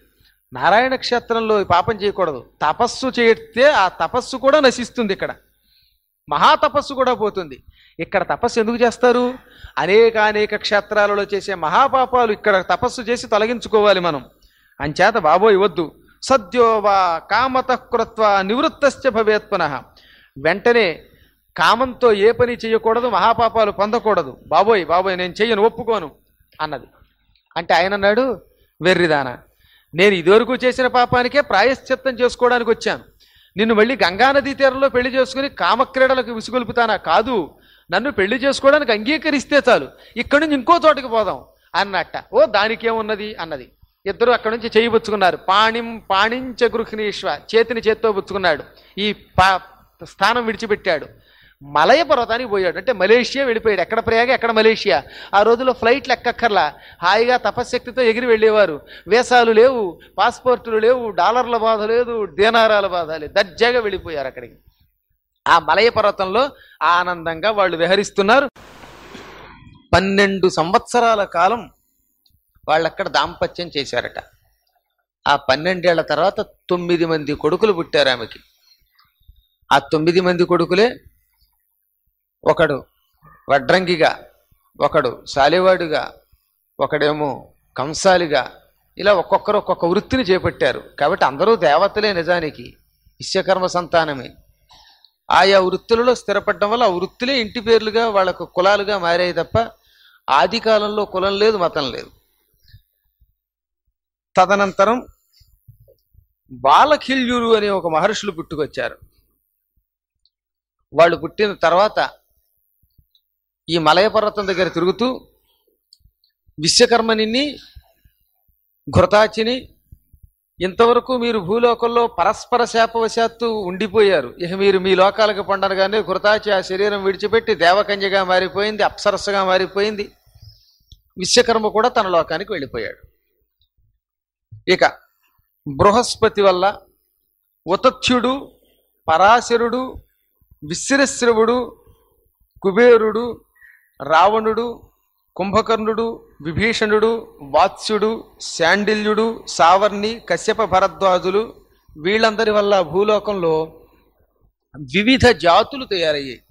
నారాయణ క్షేత్రంలో ఈ పాపం చేయకూడదు తపస్సు చేస్తే ఆ తపస్సు కూడా నశిస్తుంది ఇక్కడ మహాతపస్సు కూడా పోతుంది ఇక్కడ తపస్సు ఎందుకు చేస్తారు అనేక అనేక క్షేత్రాలలో చేసే మహాపాపాలు ఇక్కడ తపస్సు చేసి తొలగించుకోవాలి మనం అంచేత బాబోయ్ వద్దు సద్యో వా కామత కృత్వ నివృత్తశ్చ భవేత్ పునః వెంటనే కామంతో ఏ పని చేయకూడదు మహాపాపాలు పొందకూడదు బాబోయ్ బాబోయ్ నేను చెయ్యను ఒప్పుకోను అన్నది అంటే ఆయన అన్నాడు వెర్రిదానా నేను ఇదివరకు చేసిన పాపానికే ప్రాయశ్చిత్తం చేసుకోవడానికి వచ్చాను నిన్ను మళ్ళీ గంగానదీ తీరంలో పెళ్లి చేసుకుని కామక్రీడలకు విసుగొల్పుతానా కాదు నన్ను పెళ్లి చేసుకోవడానికి అంగీకరిస్తే చాలు ఇక్కడి నుంచి ఇంకో చోటకి పోదాం అన్నట్ట ఓ దానికేమున్నది అన్నది ఇద్దరు అక్కడి నుంచి చేయి పుచ్చుకున్నారు పాణిం పాణించ గృహిణీశ్వ చేతిని చేత్తో పుచ్చుకున్నాడు ఈ పా స్థానం విడిచిపెట్టాడు మలయ పర్వతానికి పోయాడు అంటే మలేషియా వెళ్ళిపోయాడు ఎక్కడ ప్రయాగ ఎక్కడ మలేషియా ఆ రోజుల్లో ఫ్లైట్లు ఎక్కక్కర్లా హాయిగా తపశ్శక్తితో ఎగిరి వెళ్ళేవారు వేసాలు లేవు పాస్పోర్టులు లేవు డాలర్ల బాధ లేదు దేనారాల బాధ లేదు దర్జాగా వెళ్ళిపోయారు అక్కడికి ఆ మలయ పర్వతంలో ఆనందంగా వాళ్ళు విహరిస్తున్నారు పన్నెండు సంవత్సరాల కాలం వాళ్ళక్కడ దాంపత్యం చేశారట ఆ పన్నెండేళ్ల తర్వాత తొమ్మిది మంది కొడుకులు పుట్టారు ఆమెకి ఆ తొమ్మిది మంది కొడుకులే ఒకడు వడ్రంగిగా ఒకడు సాలివాడుగా ఒకడేమో కంసాలిగా ఇలా ఒక్కొక్కరు ఒక్కొక్క వృత్తిని చేపట్టారు కాబట్టి అందరూ దేవతలే నిజానికి విశ్వకర్మ సంతానమే ఆయా వృత్తులలో స్థిరపడడం వల్ల ఆ వృత్తులే ఇంటి పేర్లుగా వాళ్ళకు కులాలుగా మారాయి తప్ప ఆది కాలంలో కులం లేదు మతం లేదు తదనంతరం బాలఖిల్యురు అనే ఒక మహర్షులు పుట్టుకొచ్చారు వాళ్ళు పుట్టిన తర్వాత ఈ మలయ పర్వతం దగ్గర తిరుగుతూ విశ్వకర్మనిని ఘృతాచిని ఇంతవరకు మీరు భూలోకంలో పరస్పర శాపవశాత్తు ఉండిపోయారు ఇక మీరు మీ లోకాలకు పండనగానే ఘృతాచి ఆ శరీరం విడిచిపెట్టి దేవకన్యగా మారిపోయింది అప్సరస్సుగా మారిపోయింది విశ్వకర్మ కూడా తన లోకానికి వెళ్ళిపోయాడు ఇక బృహస్పతి వల్ల ఉతత్యుడు పరాశరుడు విశ్రశ్రవుడు కుబేరుడు రావణుడు కుంభకర్ణుడు విభీషణుడు వాత్స్యుడు శాండిల్యుడు సావర్ణి కశ్యప భరద్వాజులు వీళ్ళందరి వల్ల భూలోకంలో వివిధ జాతులు తయారయ్యాయి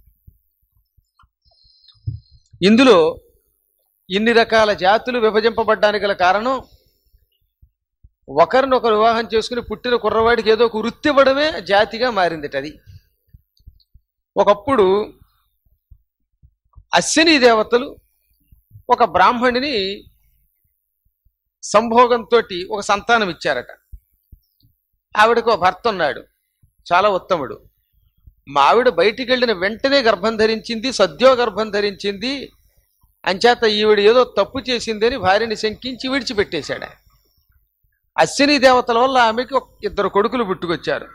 ఇందులో ఇన్ని రకాల జాతులు విభజింపబడ్డానికి గల కారణం ఒకరినొకరు వివాహం చేసుకుని పుట్టిన కుర్రవాడికి ఏదో ఒక వృత్తి ఇవ్వడమే జాతిగా మారిందిట అది ఒకప్పుడు అశ్విని దేవతలు ఒక బ్రాహ్మణిని సంభోగంతో ఒక సంతానం ఇచ్చారట ఆవిడకు ఒక భర్త ఉన్నాడు చాలా ఉత్తముడు మా ఆవిడ బయటికి వెళ్ళిన వెంటనే గర్భం ధరించింది సద్యో గర్భం ధరించింది అంచేత ఈవిడ ఏదో తప్పు చేసిందని భార్యని శంకించి విడిచిపెట్టేశాడు ఆయన. అశ్విని దేవతల వల్ల ఆమెకి ఒక ఇద్దరు కొడుకులు పుట్టుకొచ్చారు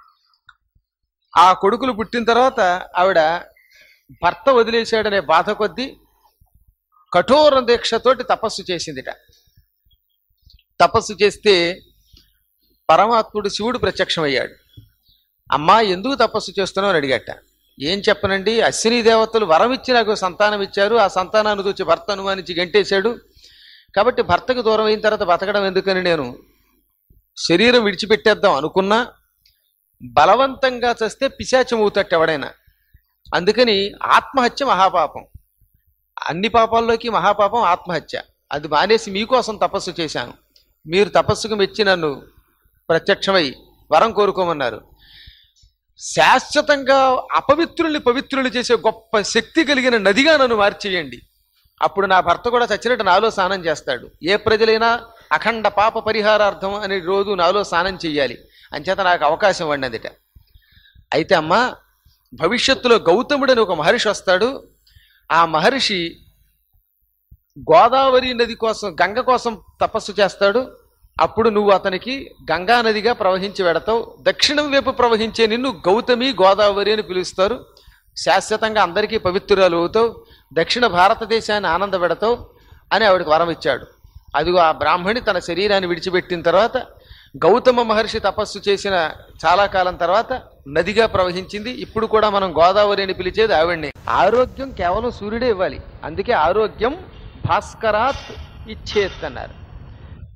ఆ కొడుకులు పుట్టిన తర్వాత ఆవిడ భర్త వదిలేశాడనే బాధ కొద్దీ కఠోర దీక్షతోటి తపస్సు చేసిందిట తపస్సు చేస్తే పరమాత్ముడు శివుడు ప్రత్యక్షమయ్యాడు అమ్మా ఎందుకు తపస్సు చేస్తున్నావు అని అడిగట ఏం చెప్పనండి అశ్విని దేవతలు వరం ఇచ్చి నాకు సంతానం ఇచ్చారు ఆ సంతానాన్ని చూచి భర్త అనుమానించి గంటేశాడు కాబట్టి భర్తకు దూరం అయిన తర్వాత బతకడం ఎందుకని నేను శరీరం విడిచిపెట్టేద్దాం అనుకున్నా బలవంతంగా చస్తే పిశాచం అవుతట్టు ఎవడైనా అందుకని ఆత్మహత్య మహాపాపం అన్ని పాపాల్లోకి మహాపాపం ఆత్మహత్య అది మానేసి మీకోసం తపస్సు చేశాను మీరు తపస్సుకు మెచ్చి నన్ను ప్రత్యక్షమై వరం కోరుకోమన్నారు శాశ్వతంగా అపవిత్రుల్ని పవిత్రులు చేసే గొప్ప శక్తి కలిగిన నదిగా నన్ను మార్చేయండి అప్పుడు నా భర్త కూడా చచ్చినట్టు నాలో స్నానం చేస్తాడు ఏ ప్రజలైనా అఖండ పాప పరిహారార్థం అనే రోజు నాలో స్నానం చెయ్యాలి అంచేత నాకు అవకాశం వండినదిట అయితే అమ్మా భవిష్యత్తులో గౌతముడు అని ఒక మహర్షి వస్తాడు ఆ మహర్షి గోదావరి నది కోసం గంగ కోసం తపస్సు చేస్తాడు అప్పుడు నువ్వు అతనికి గంగా నదిగా ప్రవహించి వెడతావు దక్షిణం వైపు ప్రవహించే నిన్ను గౌతమి గోదావరి అని పిలుస్తారు శాశ్వతంగా అందరికీ పవిత్రురాలు అవుతావు దక్షిణ భారతదేశాన్ని ఆనంద పెడతావు అని ఆవిడకి వరం ఇచ్చాడు అదిగో ఆ బ్రాహ్మణి తన శరీరాన్ని విడిచిపెట్టిన తర్వాత గౌతమ మహర్షి తపస్సు చేసిన చాలా కాలం తర్వాత నదిగా ప్రవహించింది ఇప్పుడు కూడా మనం గోదావరి అని పిలిచేది ఆవిడ్ని ఆరోగ్యం కేవలం సూర్యుడే ఇవ్వాలి అందుకే ఆరోగ్యం భాస్కరాత్ ఇచ్చేత్ అన్నారు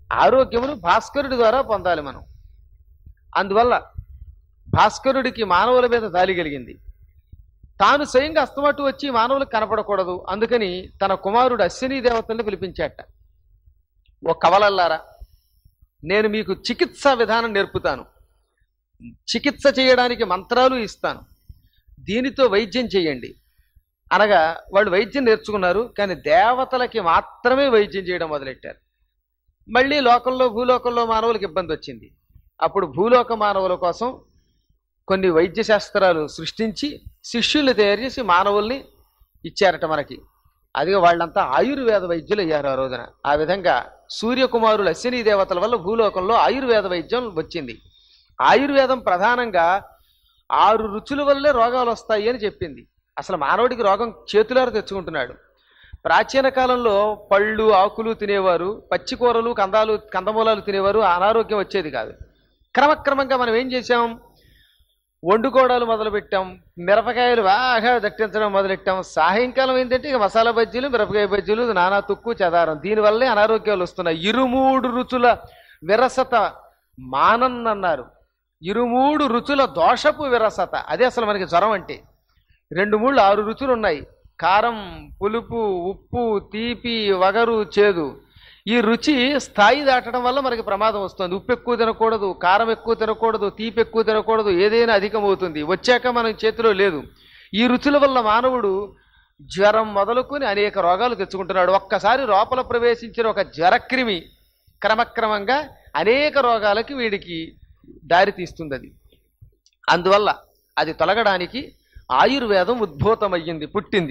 ఆరోగ్యమును భాస్కరుడి ద్వారా పొందాలి మనం అందువల్ల భాస్కరుడికి మానవుల మీద దాలి కలిగింది తాను స్వయంగా అస్తమట్టు వచ్చి మానవులకు కనపడకూడదు అందుకని తన కుమారుడు అశ్విని దేవతల్ని పిలిపించాట ఓ కవలల్లారా నేను మీకు చికిత్సా విధానం నేర్పుతాను చికిత్స చేయడానికి మంత్రాలు ఇస్తాను దీనితో వైద్యం చేయండి అనగా వాళ్ళు వైద్యం నేర్చుకున్నారు కానీ దేవతలకి మాత్రమే వైద్యం చేయడం మొదలెట్టారు మళ్ళీ లోకంలో భూలోకంలో మానవులకు ఇబ్బంది వచ్చింది అప్పుడు భూలోక మానవుల కోసం కొన్ని వైద్య శాస్త్రాలు సృష్టించి శిష్యుల్ని తయారు చేసి మానవుల్ని ఇచ్చారట మనకి అదిగా వాళ్ళంతా ఆయుర్వేద వైద్యులు అయ్యారు ఆ రోజున ఆ విధంగా సూర్యకుమారులు అశ్విని దేవతల వల్ల భూలోకంలో ఆయుర్వేద వైద్యం వచ్చింది ఆయుర్వేదం ప్రధానంగా ఆరు రుచుల వల్లే రోగాలు వస్తాయి అని చెప్పింది అసలు మానవుడికి రోగం చేతులారా తెచ్చుకుంటున్నాడు ప్రాచీన కాలంలో పళ్ళు ఆకులు తినేవారు పచ్చికూరలు కందాలు కందమూలాలు తినేవారు అనారోగ్యం వచ్చేది కాదు క్రమక్రమంగా మనం ఏం చేశాం వండుకోవడాలు మొదలుపెట్టాం మిరపకాయలు బాగా దట్టించడం మొదలెట్టాం సాయంకాలం ఏంటంటే ఇక మసాలా బజ్జీలు మిరపకాయ బజ్జీలు నానా తుక్కు చెదారం దీనివల్లే అనారోగ్యాలు వస్తున్నాయి ఇరుమూడు రుచుల విరసత మానన్నన్నారు ఇరుమూడు రుచుల దోషపు విరసత అదే అసలు మనకి జ్వరం అంటే రెండు మూడు ఆరు రుచులు ఉన్నాయి కారం పులుపు ఉప్పు తీపి వగరు చేదు ఈ రుచి స్థాయి దాటడం వల్ల మనకి ప్రమాదం వస్తుంది ఉప్పు ఎక్కువ తినకూడదు కారం ఎక్కువ తినకూడదు తీపి ఎక్కువ తినకూడదు ఏదైనా అధికమవుతుంది వచ్చాక మన చేతిలో లేదు ఈ రుచుల వల్ల మానవుడు జ్వరం మొదలుకొని అనేక రోగాలు తెచ్చుకుంటున్నాడు ఒక్కసారి లోపల ప్రవేశించిన ఒక జ్వరక్రిమి క్రమక్రమంగా అనేక రోగాలకి వీడికి దారి తీస్తుంది అది అందువల్ల అది తొలగడానికి ఆయుర్వేదం ఉద్భూతమయ్యింది పుట్టింది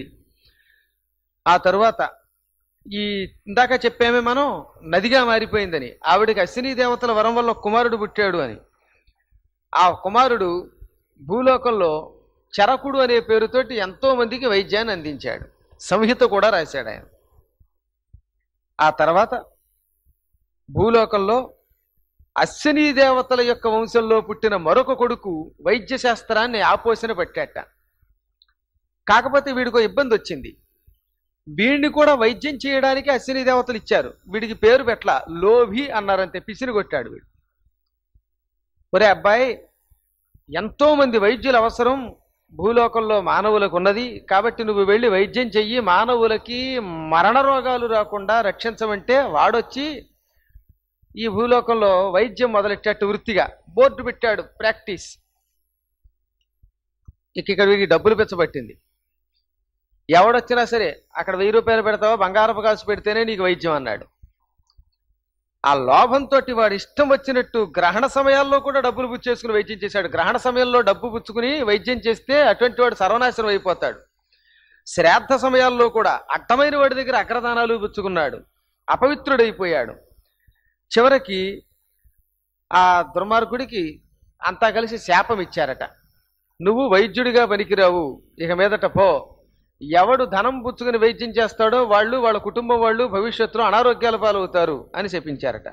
ఆ తరువాత ఈ ఇందాక చెప్పామే మనం నదిగా మారిపోయిందని ఆవిడకి అశ్విని దేవతల వరం వల్ల కుమారుడు పుట్టాడు అని ఆ కుమారుడు భూలోకంలో చరకుడు అనే పేరుతోటి ఎంతో మందికి వైద్యాన్ని అందించాడు సంహిత కూడా రాశాడు ఆయన ఆ తర్వాత భూలోకంలో అశ్విని దేవతల యొక్క వంశంలో పుట్టిన మరొక కొడుకు వైద్య శాస్త్రాన్ని ఆపోసిన పట్టాట కాకపోతే వీడికో ఇబ్బంది వచ్చింది వీడిని కూడా వైద్యం చేయడానికి అశ్విని దేవతలు ఇచ్చారు వీడికి పేరు పెట్ల లోభి అన్నారంతే పిసిని కొట్టాడు వీడు ఒరే అబ్బాయి ఎంతో మంది వైద్యుల అవసరం భూలోకంలో మానవులకు ఉన్నది కాబట్టి నువ్వు వెళ్ళి వైద్యం చెయ్యి మానవులకి మరణ రోగాలు రాకుండా రక్షించమంటే వాడొచ్చి ఈ భూలోకంలో వైద్యం మొదలెట్టేట్టు వృత్తిగా బోర్డు పెట్టాడు ప్రాక్టీస్ ఇక ఇక్కడ వీడికి డబ్బులు పెచ్చబట్టింది ఎవడొచ్చినా సరే అక్కడ వెయ్యి రూపాయలు పెడతావా బంగారపు కాసు పెడితేనే నీకు వైద్యం అన్నాడు ఆ లోభంతో వాడు ఇష్టం వచ్చినట్టు గ్రహణ సమయాల్లో కూడా డబ్బులు పుచ్చేసుకుని వైద్యం చేశాడు గ్రహణ సమయంలో డబ్బు పుచ్చుకుని వైద్యం చేస్తే అటువంటి వాడు సర్వనాశనం అయిపోతాడు శ్రాద్ధ సమయాల్లో కూడా అడ్డమైన వాడి దగ్గర అగ్రదానాలు పుచ్చుకున్నాడు అపవిత్రుడైపోయాడు చివరికి ఆ దుర్మార్గుడికి అంతా కలిసి శాపం ఇచ్చారట నువ్వు వైద్యుడిగా పనికిరావు ఇక మీదట పో ఎవడు ధనం పుచ్చుకుని వైద్యం చేస్తాడో వాళ్ళు వాళ్ళ కుటుంబం వాళ్ళు భవిష్యత్తులో అనారోగ్యాల పాలవుతారు అని చెప్పించారట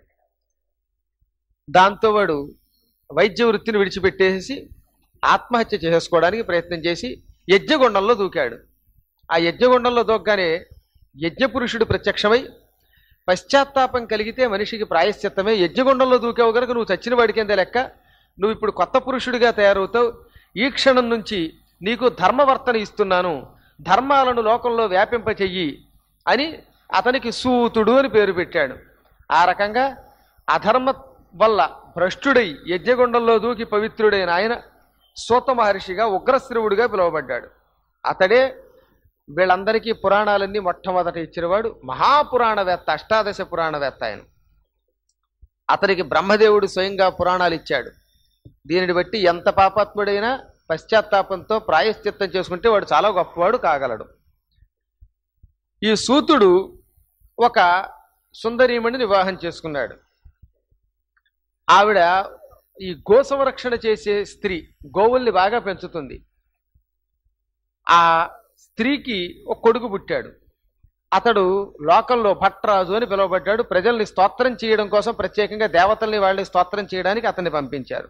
దాంతో వాడు వైద్య వృత్తిని విడిచిపెట్టేసి ఆత్మహత్య చేసుకోవడానికి ప్రయత్నం చేసి యజ్ఞగుండంలో దూకాడు ఆ యజ్ఞగుండంలో దూకగానే యజ్ఞపురుషుడు ప్రత్యక్షమై పశ్చాత్తాపం కలిగితే మనిషికి ప్రాయశ్చిత్తమే యజ్ఞగుండంలో దూకావు కనుక నువ్వు చచ్చిన వాడికేందే లెక్క నువ్వు ఇప్పుడు కొత్త పురుషుడిగా తయారవుతావు ఈ క్షణం నుంచి నీకు ధర్మవర్తన ఇస్తున్నాను ధర్మాలను లోకంలో వ్యాపింప చెయ్యి అని అతనికి సూతుడు అని పేరు పెట్టాడు ఆ రకంగా అధర్మ వల్ల భ్రష్టుడై యజ్ఞగుండంలో దూకి పవిత్రుడైన ఆయన సూత మహర్షిగా ఉగ్రశ్రవుడిగా పిలువబడ్డాడు అతడే వీళ్ళందరికీ పురాణాలన్నీ మొట్టమొదట ఇచ్చినవాడు మహాపురాణవేత్త అష్టాదశ పురాణవేత్త ఆయన అతనికి బ్రహ్మదేవుడు స్వయంగా పురాణాలు ఇచ్చాడు దీనిని బట్టి ఎంత పాపాత్ముడైనా పశ్చాత్తాపంతో ప్రాయశ్చిత్తం చేసుకుంటే వాడు చాలా గొప్పవాడు కాగలడు ఈ సూతుడు ఒక సుందరీమణిని వివాహం చేసుకున్నాడు ఆవిడ ఈ గో సంరక్షణ చేసే స్త్రీ గోవుల్ని బాగా పెంచుతుంది ఆ స్త్రీకి ఒక కొడుకు పుట్టాడు అతడు లోకంలో భట్రాజు అని పిలువబడ్డాడు ప్రజల్ని స్తోత్రం చేయడం కోసం ప్రత్యేకంగా దేవతల్ని వాళ్ళని స్తోత్రం చేయడానికి అతన్ని పంపించారు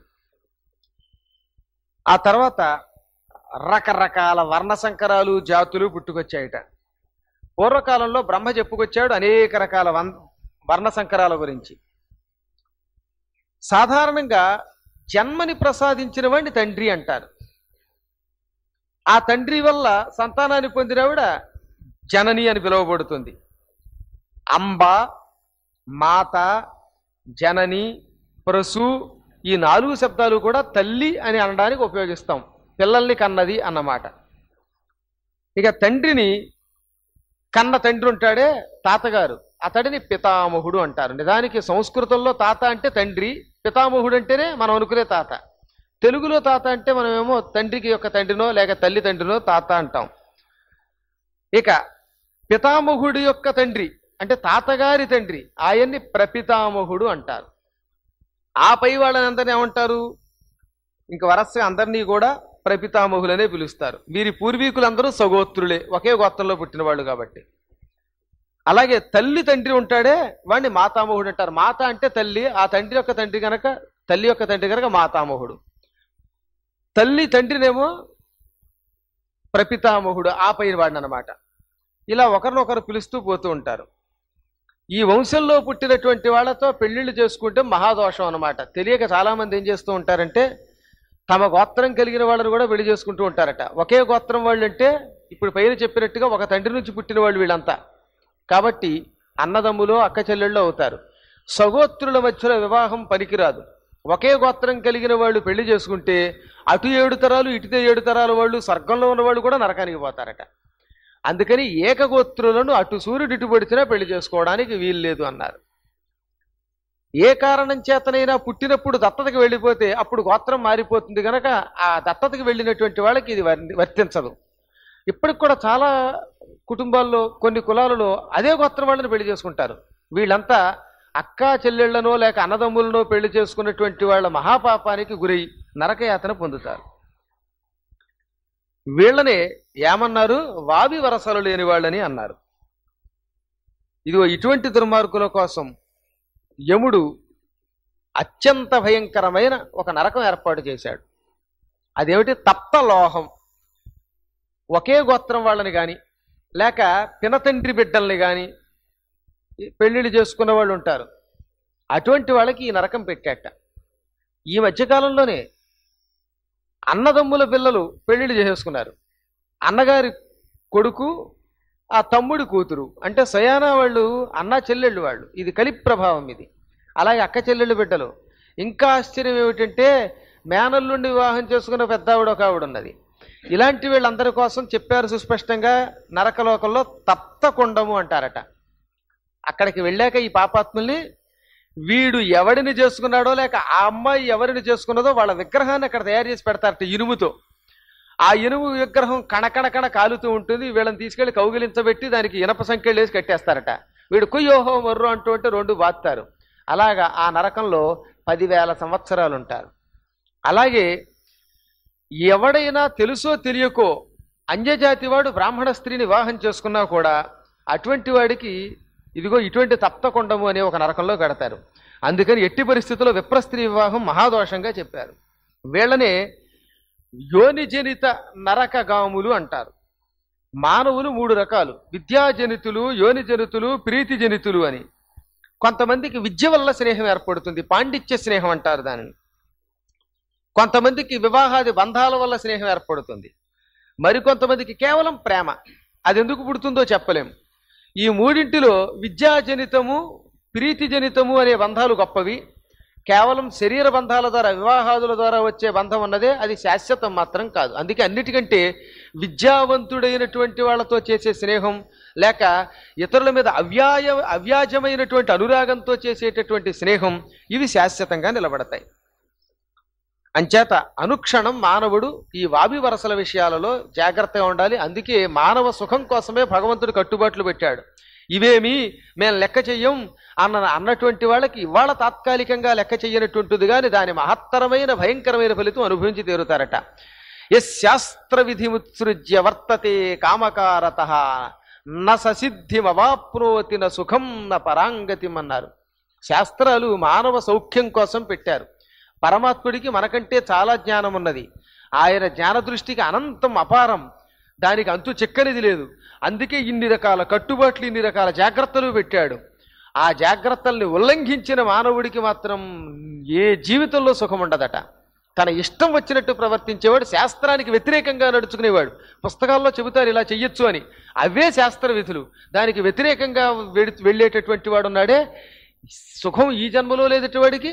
ఆ తర్వాత రకరకాల వర్ణ సంకరాలు జాతులు పుట్టుకొచ్చాయట పూర్వకాలంలో బ్రహ్మ చెప్పుకొచ్చాడు అనేక రకాల వం వర్ణ సంకరాల గురించి సాధారణంగా జన్మని ప్రసాదించిన వాడిని తండ్రి అంటారు ఆ తండ్రి వల్ల సంతానాన్ని పొందినవిడ జనని అని పిలువబడుతుంది అంబ మాత జనని ప్రసు ఈ నాలుగు శబ్దాలు కూడా తల్లి అని అనడానికి ఉపయోగిస్తాం పిల్లల్ని కన్నది అన్నమాట ఇక తండ్రిని కన్న తండ్రి ఉంటాడే తాతగారు అతడిని పితామహుడు అంటారు నిజానికి సంస్కృతంలో తాత అంటే తండ్రి పితామహుడు అంటేనే మనం అనుకునే తాత తెలుగులో తాత అంటే మనమేమో తండ్రికి యొక్క తండ్రినో లేక తల్లి తండ్రినో తాత అంటాం ఇక పితామహుడి యొక్క తండ్రి అంటే తాతగారి తండ్రి ఆయన్ని ప్రపితామహుడు అంటారు ఆ పై వాళ్ళని అందరినీ ఏమంటారు ఇంక వరసగా అందరినీ కూడా ప్రపితామహులనే పిలుస్తారు వీరి పూర్వీకులందరూ సగోత్రులే ఒకే గోత్రంలో పుట్టిన వాళ్ళు కాబట్టి అలాగే తల్లి తండ్రి ఉంటాడే వాడిని మాతామహుడు అంటారు మాత అంటే తల్లి ఆ తండ్రి యొక్క తండ్రి కనుక తల్లి యొక్క తండ్రి కనుక మాతామహుడు తల్లి తండ్రినేమో ప్రపితామహుడు ఆ పైన వాడిని అనమాట ఇలా ఒకరినొకరు పిలుస్తూ పోతూ ఉంటారు ఈ వంశంలో పుట్టినటువంటి వాళ్ళతో పెళ్లిళ్ళు చేసుకుంటే మహాదోషం అన్నమాట తెలియక చాలా మంది ఏం చేస్తూ ఉంటారంటే తమ గోత్రం కలిగిన వాళ్ళని కూడా పెళ్లి చేసుకుంటూ ఉంటారట ఒకే గోత్రం వాళ్ళు అంటే ఇప్పుడు పైన చెప్పినట్టుగా ఒక తండ్రి నుంచి పుట్టిన వాళ్ళు వీళ్ళంతా కాబట్టి అన్నదమ్ములు అక్క చెల్లెళ్ళు అవుతారు సగోత్రుల మధ్యలో వివాహం పనికిరాదు ఒకే గోత్రం కలిగిన వాళ్ళు పెళ్లి చేసుకుంటే అటు ఏడు తరాలు ఇటుతే ఏడు తరాల వాళ్ళు స్వర్గంలో ఉన్న వాళ్ళు కూడా నరకానికి పోతారట అందుకని ఏకగోత్రులను అటు సూర్యుడు ఇటు పడితేనే పెళ్లి చేసుకోవడానికి వీల్లేదు అన్నారు ఏ కారణం చేతనైనా పుట్టినప్పుడు దత్తతకి వెళ్ళిపోతే అప్పుడు గోత్రం మారిపోతుంది కనుక ఆ దత్తతకి వెళ్ళినటువంటి వాళ్ళకి ఇది వర్- వర్తించదు ఇప్పటికి కూడా చాలా కుటుంబాల్లో కొన్ని కులాలలో అదే గోత్రం వాళ్ళని పెళ్లి చేసుకుంటారు వీళ్ళంతా అక్కా చెల్లెళ్లనో లేక అన్నదమ్ములనో పెళ్లి చేసుకున్నటువంటి వాళ్ళ మహాపాపానికి గురై నరకయాతన పొందుతారు వీళ్ళనే ఏమన్నారు వావి వరసలు లేని వాళ్ళని అన్నారు ఇదిగో ఇటువంటి దుర్మార్గుల కోసం యముడు అత్యంత భయంకరమైన ఒక నరకం ఏర్పాటు చేశాడు అదేమిటి తప్త లోహం ఒకే గోత్రం వాళ్ళని కానీ లేక పినతండ్రి బిడ్డల్ని కానీ పెళ్లిళ్ళు చేసుకున్న వాళ్ళు ఉంటారు అటువంటి వాళ్ళకి ఈ నరకం పెట్టాట ఈ మధ్యకాలంలోనే అన్నదమ్ముల పిల్లలు పెళ్లిళ్ళు చేసేసుకున్నారు అన్నగారి కొడుకు ఆ తమ్ముడి కూతురు అంటే సయానా వాళ్ళు అన్న చెల్లెళ్ళు వాళ్ళు ఇది కలి ప్రభావం ఇది అలాగే అక్క చెల్లెళ్ళు బిడ్డలు ఇంకా ఆశ్చర్యం ఏమిటంటే మేనల్లుండి వివాహం చేసుకున్న పెద్ద ఆవిడ ఒక ఆవిడ ఉన్నది ఇలాంటి వీళ్ళందరి కోసం చెప్పారు సుస్పష్టంగా నరకలోకంలో తప్త కుండము అంటారట అక్కడికి వెళ్ళాక ఈ పాపాత్ముల్ని వీడు ఎవడిని చేసుకున్నాడో లేక ఆ అమ్మాయి ఎవరిని చేసుకున్నదో వాళ్ళ విగ్రహాన్ని అక్కడ తయారు చేసి పెడతారట ఇనుముతో ఆ ఇనుము విగ్రహం కణకణకణ కాలుతూ ఉంటుంది వీళ్ళని తీసుకెళ్లి కౌగిలించబెట్టి దానికి ఇనప సంఖ్యలు వేసి కట్టేస్తారట వీడు కుయ్యోహో మొర్రు అంటూ ఉంటే రెండు బాత్తారు అలాగా ఆ నరకంలో పదివేల సంవత్సరాలు ఉంటారు అలాగే ఎవడైనా తెలుసో తెలియకో అన్యజాతి వాడు బ్రాహ్మణ స్త్రీని వివాహం చేసుకున్నా కూడా అటువంటి వాడికి ఇదిగో ఇటువంటి తప్తకొండము అనే ఒక నరకంలో కడతారు అందుకని ఎట్టి పరిస్థితుల్లో విప్రస్త్రీ వివాహం మహాదోషంగా చెప్పారు వీళ్ళనే యోనిజనిత నరకగాములు అంటారు మానవులు మూడు రకాలు విద్యాజనితులు యోనిజనితులు ప్రీతిజనితులు అని కొంతమందికి విద్య వల్ల స్నేహం ఏర్పడుతుంది పాండిత్య స్నేహం అంటారు దానిని కొంతమందికి వివాహాది బంధాల వల్ల స్నేహం ఏర్పడుతుంది మరికొంతమందికి కేవలం ప్రేమ అది ఎందుకు పుడుతుందో చెప్పలేం ఈ మూడింటిలో విద్యాజనితము ప్రీతిజనితము అనే బంధాలు గొప్పవి కేవలం శరీర బంధాల ద్వారా వివాహాదుల ద్వారా వచ్చే బంధం ఉన్నదే అది శాశ్వతం మాత్రం కాదు అందుకే అన్నిటికంటే విద్యావంతుడైనటువంటి వాళ్ళతో చేసే స్నేహం లేక ఇతరుల మీద అవ్యాయ అవ్యాజమైనటువంటి అనురాగంతో చేసేటటువంటి స్నేహం ఇవి శాశ్వతంగా నిలబడతాయి అంచేత అనుక్షణం మానవుడు ఈ వావి వరసల విషయాలలో జాగ్రత్తగా ఉండాలి అందుకే మానవ సుఖం కోసమే భగవంతుడు కట్టుబాట్లు పెట్టాడు ఇవేమి మేము లెక్క చెయ్యం అన్న అన్నటువంటి వాళ్ళకి ఇవాళ తాత్కాలికంగా లెక్క చెయ్యనటువంటిది కానీ దాని మహత్తరమైన భయంకరమైన ఫలితం అనుభవించి తీరుతారట ఎస్ శాస్త్ర విధిముత్సృజ్య వర్తతే కామకారత న ససిద్ధిమవాప్నోతి న సుఖం న పరాంగతిం అన్నారు శాస్త్రాలు మానవ సౌఖ్యం కోసం పెట్టారు పరమాత్ముడికి మనకంటే చాలా జ్ఞానం ఉన్నది ఆయన జ్ఞాన దృష్టికి అనంతం అపారం దానికి అంతు చిక్కనిది లేదు అందుకే ఇన్ని రకాల కట్టుబాట్లు ఇన్ని రకాల జాగ్రత్తలు పెట్టాడు ఆ జాగ్రత్తల్ని ఉల్లంఘించిన మానవుడికి మాత్రం ఏ జీవితంలో సుఖం ఉండదట తన ఇష్టం వచ్చినట్టు ప్రవర్తించేవాడు శాస్త్రానికి వ్యతిరేకంగా నడుచుకునేవాడు పుస్తకాల్లో చెబుతారు ఇలా చెయ్యొచ్చు అని అవే శాస్త్ర విధులు దానికి వ్యతిరేకంగా వెడి- వెళ్ళేటటువంటి వాడు ఉన్నాడే సుఖం ఈ జన్మలో లేదటి వాడికి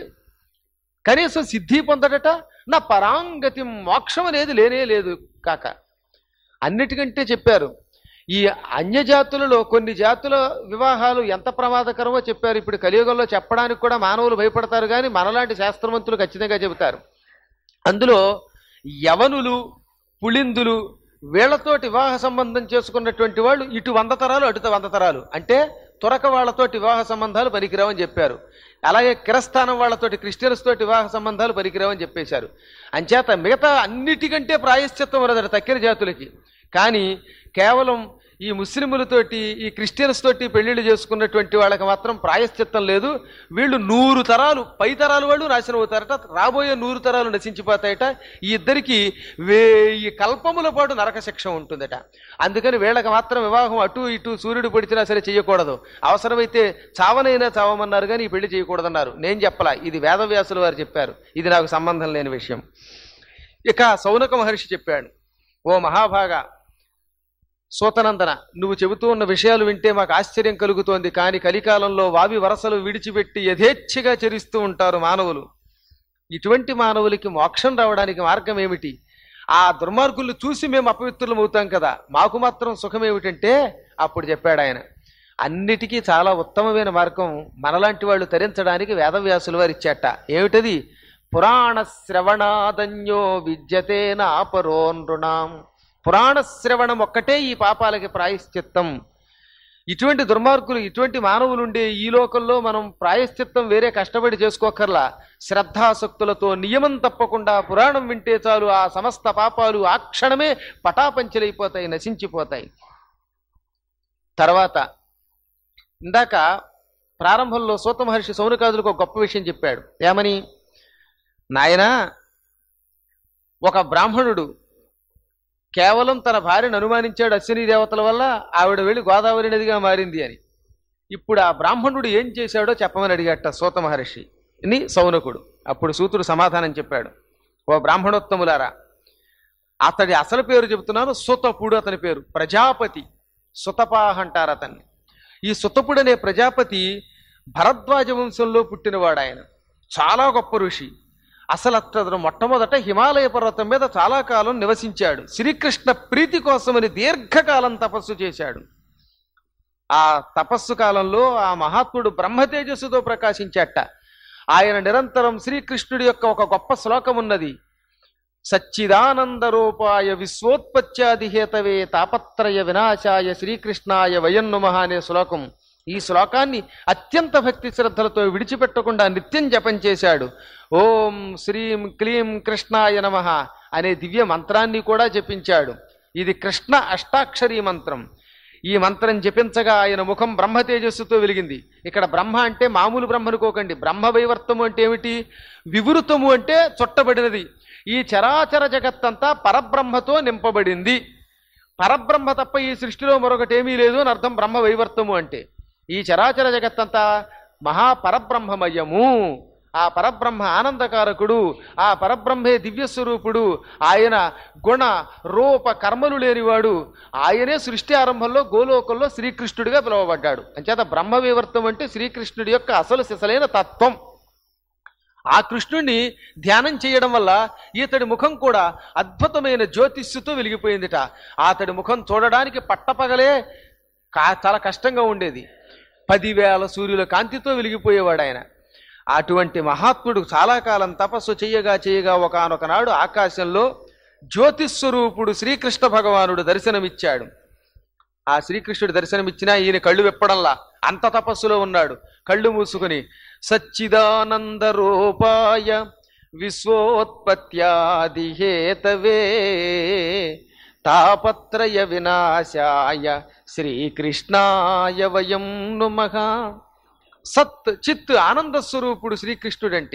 కనీసం సిద్ధి పొందడట నా పరాంగతి మోక్షం అనేది లేనే లేదు కాక అన్నిటికంటే చెప్పారు ఈ అన్యజాతులలో కొన్ని జాతుల వివాహాలు ఎంత ప్రమాదకరమో చెప్పారు ఇప్పుడు కలియుగంలో చెప్పడానికి కూడా మానవులు భయపడతారు కానీ మనలాంటి శాస్త్రవంతులు ఖచ్చితంగా చెబుతారు అందులో యవనులు పుళిందులు వీళ్లతోటి వివాహ సంబంధం చేసుకున్నటువంటి వాళ్ళు ఇటు వంద తరాలు అటు వంద తరాలు అంటే తురక వాళ్ళతోటి వివాహ సంబంధాలు పనికిరావని చెప్పారు అలాగే కిరస్థానం వాళ్ళతోటి క్రిస్టియన్స్ తోటి వివాహ సంబంధాలు పనికిరావని చెప్పేశారు అంచేత మిగతా అన్నిటికంటే ప్రాయశ్చిత్తం ఉన్నదట తక్కిన జాతులకి కానీ కేవలం ఈ ముస్లిములతోటి ఈ క్రిస్టియన్స్ తోటి పెళ్లిళ్ళు చేసుకున్నటువంటి వాళ్ళకి మాత్రం ప్రాయశ్చిత్తం లేదు వీళ్ళు నూరు తరాలు పై తరాలు వాళ్ళు నాశనం అవుతారట రాబోయే నూరు తరాలు నశించిపోతాయట ఈ ఇద్దరికి వేయి కల్పముల పాటు నరక శిక్ష ఉంటుందట అందుకని వీళ్ళకి మాత్రం వివాహం అటు ఇటు సూర్యుడు పొడిచినా సరే చేయకూడదు అవసరమైతే చావనైనా చావమన్నారు కానీ ఈ పెళ్లి చేయకూడదన్నారు నేను చెప్పలా ఇది వేదవ్యాసులు వారు చెప్పారు ఇది నాకు సంబంధం లేని విషయం ఇక సౌనక మహర్షి చెప్పాడు ఓ మహాభాగా సూతనందన నువ్వు చెబుతూ ఉన్న విషయాలు వింటే మాకు ఆశ్చర్యం కలుగుతోంది కానీ కలికాలంలో వావి వరసలు విడిచిపెట్టి యథేచ్ఛగా చరిస్తూ ఉంటారు మానవులు ఇటువంటి మానవులకి మోక్షం రావడానికి మార్గం ఏమిటి ఆ దుర్మార్గులు చూసి మేము అపవిత్రులం అవుతాం కదా మాకు మాత్రం సుఖం ఏమిటంటే అప్పుడు చెప్పాడు ఆయన అన్నిటికీ చాలా ఉత్తమమైన మార్గం మనలాంటి వాళ్ళు తరించడానికి వేదవ్యాసులు వారు ఇచ్చాట ఏమిటది పురాణ శ్రవణాదన్యో విద్యతే నాపరో నృణాం పురాణ శ్రవణం ఒక్కటే ఈ పాపాలకి ప్రాయశ్చిత్తం ఇటువంటి దుర్మార్గులు ఇటువంటి మానవులు ఉండే ఈ లోకంలో మనం ప్రాయశ్చిత్తం వేరే కష్టపడి చేసుకోకర్లా శ్రద్ధాసక్తులతో నియమం తప్పకుండా పురాణం వింటే చాలు ఆ సమస్త పాపాలు ఆ క్షణమే పటాపంచలైపోతాయి నశించిపోతాయి తర్వాత ఇందాక ప్రారంభంలో సూత మహర్షి సౌనకాదులకు ఒక గొప్ప విషయం చెప్పాడు ఏమని నాయనా ఒక బ్రాహ్మణుడు కేవలం తన భార్యను అనుమానించాడు అశ్విని దేవతల వల్ల ఆవిడ వెళ్ళి గోదావరి నదిగా మారింది అని ఇప్పుడు ఆ బ్రాహ్మణుడు ఏం చేశాడో చెప్పమని అడిగట సూత మహర్షి ని సౌనకుడు అప్పుడు సూతుడు సమాధానం చెప్పాడు ఓ బ్రాహ్మణోత్తములారా అతడి అసలు పేరు చెబుతున్నాను సుతపుడు అతని పేరు ప్రజాపతి సుతపాహ అంటారు అతన్ని ఈ సుతపుడు అనే ప్రజాపతి భరద్వాజ వంశంలో పుట్టినవాడు ఆయన చాలా గొప్ప ఋషి అసలు అతను మొట్టమొదట హిమాలయ పర్వతం మీద చాలా కాలం నివసించాడు శ్రీకృష్ణ ప్రీతి కోసమని దీర్ఘకాలం తపస్సు చేశాడు ఆ తపస్సు కాలంలో ఆ మహాత్ముడు బ్రహ్మ తేజస్సుతో ప్రకాశించాట ఆయన నిరంతరం శ్రీకృష్ణుడి యొక్క ఒక గొప్ప శ్లోకం ఉన్నది సచ్చిదానంద రూపాయ విశ్వోత్పత్యాదిహేతవే తాపత్రయ వినాశాయ శ్రీకృష్ణాయ వయన్నుమః అనే శ్లోకం ఈ శ్లోకాన్ని అత్యంత భక్తి శ్రద్ధలతో విడిచిపెట్టకుండా నిత్యం జపం చేశాడు ఓం శ్రీం క్లీం కృష్ణాయ నమః అనే దివ్య మంత్రాన్ని కూడా జపించాడు ఇది కృష్ణ అష్టాక్షరీ మంత్రం ఈ మంత్రం జపించగా ఆయన ముఖం బ్రహ్మ తేజస్సుతో వెలిగింది ఇక్కడ బ్రహ్మ అంటే మామూలు బ్రహ్మ అనుకోకండి బ్రహ్మ వైవర్తము అంటే ఏమిటి వివృతము అంటే చుట్టబడినది ఈ చరాచర జగత్తంతా పరబ్రహ్మతో నింపబడింది పరబ్రహ్మ తప్ప ఈ సృష్టిలో మరొకటి ఏమీ లేదు అని అర్థం బ్రహ్మ వైవర్తము అంటే ఈ చరాచర జగత్తంతా మహాపరబ్రహ్మమయము ఆ పరబ్రహ్మ ఆనందకారకుడు ఆ పరబ్రహ్మే దివ్యస్వరూపుడు ఆయన గుణ రూప కర్మలు లేనివాడు ఆయనే సృష్టి ఆరంభంలో గోలోకంలో శ్రీకృష్ణుడిగా పిలువబడ్డాడు అంచేత బ్రహ్మ వివర్తం అంటే శ్రీకృష్ణుడి యొక్క అసలు సిసలైన తత్వం ఆ కృష్ణుణ్ణి ధ్యానం చేయడం వల్ల ఇతడి ముఖం కూడా అద్భుతమైన జ్యోతిష్యుతో వెలిగిపోయిందిట అతడి ముఖం చూడడానికి పట్టపగలే కా చాలా కష్టంగా ఉండేది పదివేల సూర్యుల కాంతితో వెలిగిపోయేవాడు ఆయన అటువంటి మహాత్ముడు చాలా కాలం తపస్సు చేయగా చేయగా ఒకనొకనాడు ఆకాశంలో జ్యోతిస్వరూపుడు శ్రీకృష్ణ భగవానుడు దర్శనమిచ్చాడు ఆ శ్రీకృష్ణుడు దర్శనమిచ్చినా ఈయన కళ్ళు విప్పడంలా అంత తపస్సులో ఉన్నాడు కళ్ళు మూసుకుని సచ్చిదానంద రూపాయ విశ్వోత్పత్యాదిహేతవే తాపత్రయ వినాశాయ శ్రీకృష్ణాయ వయం నుమః సత్ చిత్ ఆనంద స్వరూపుడు శ్రీకృష్ణుడంటే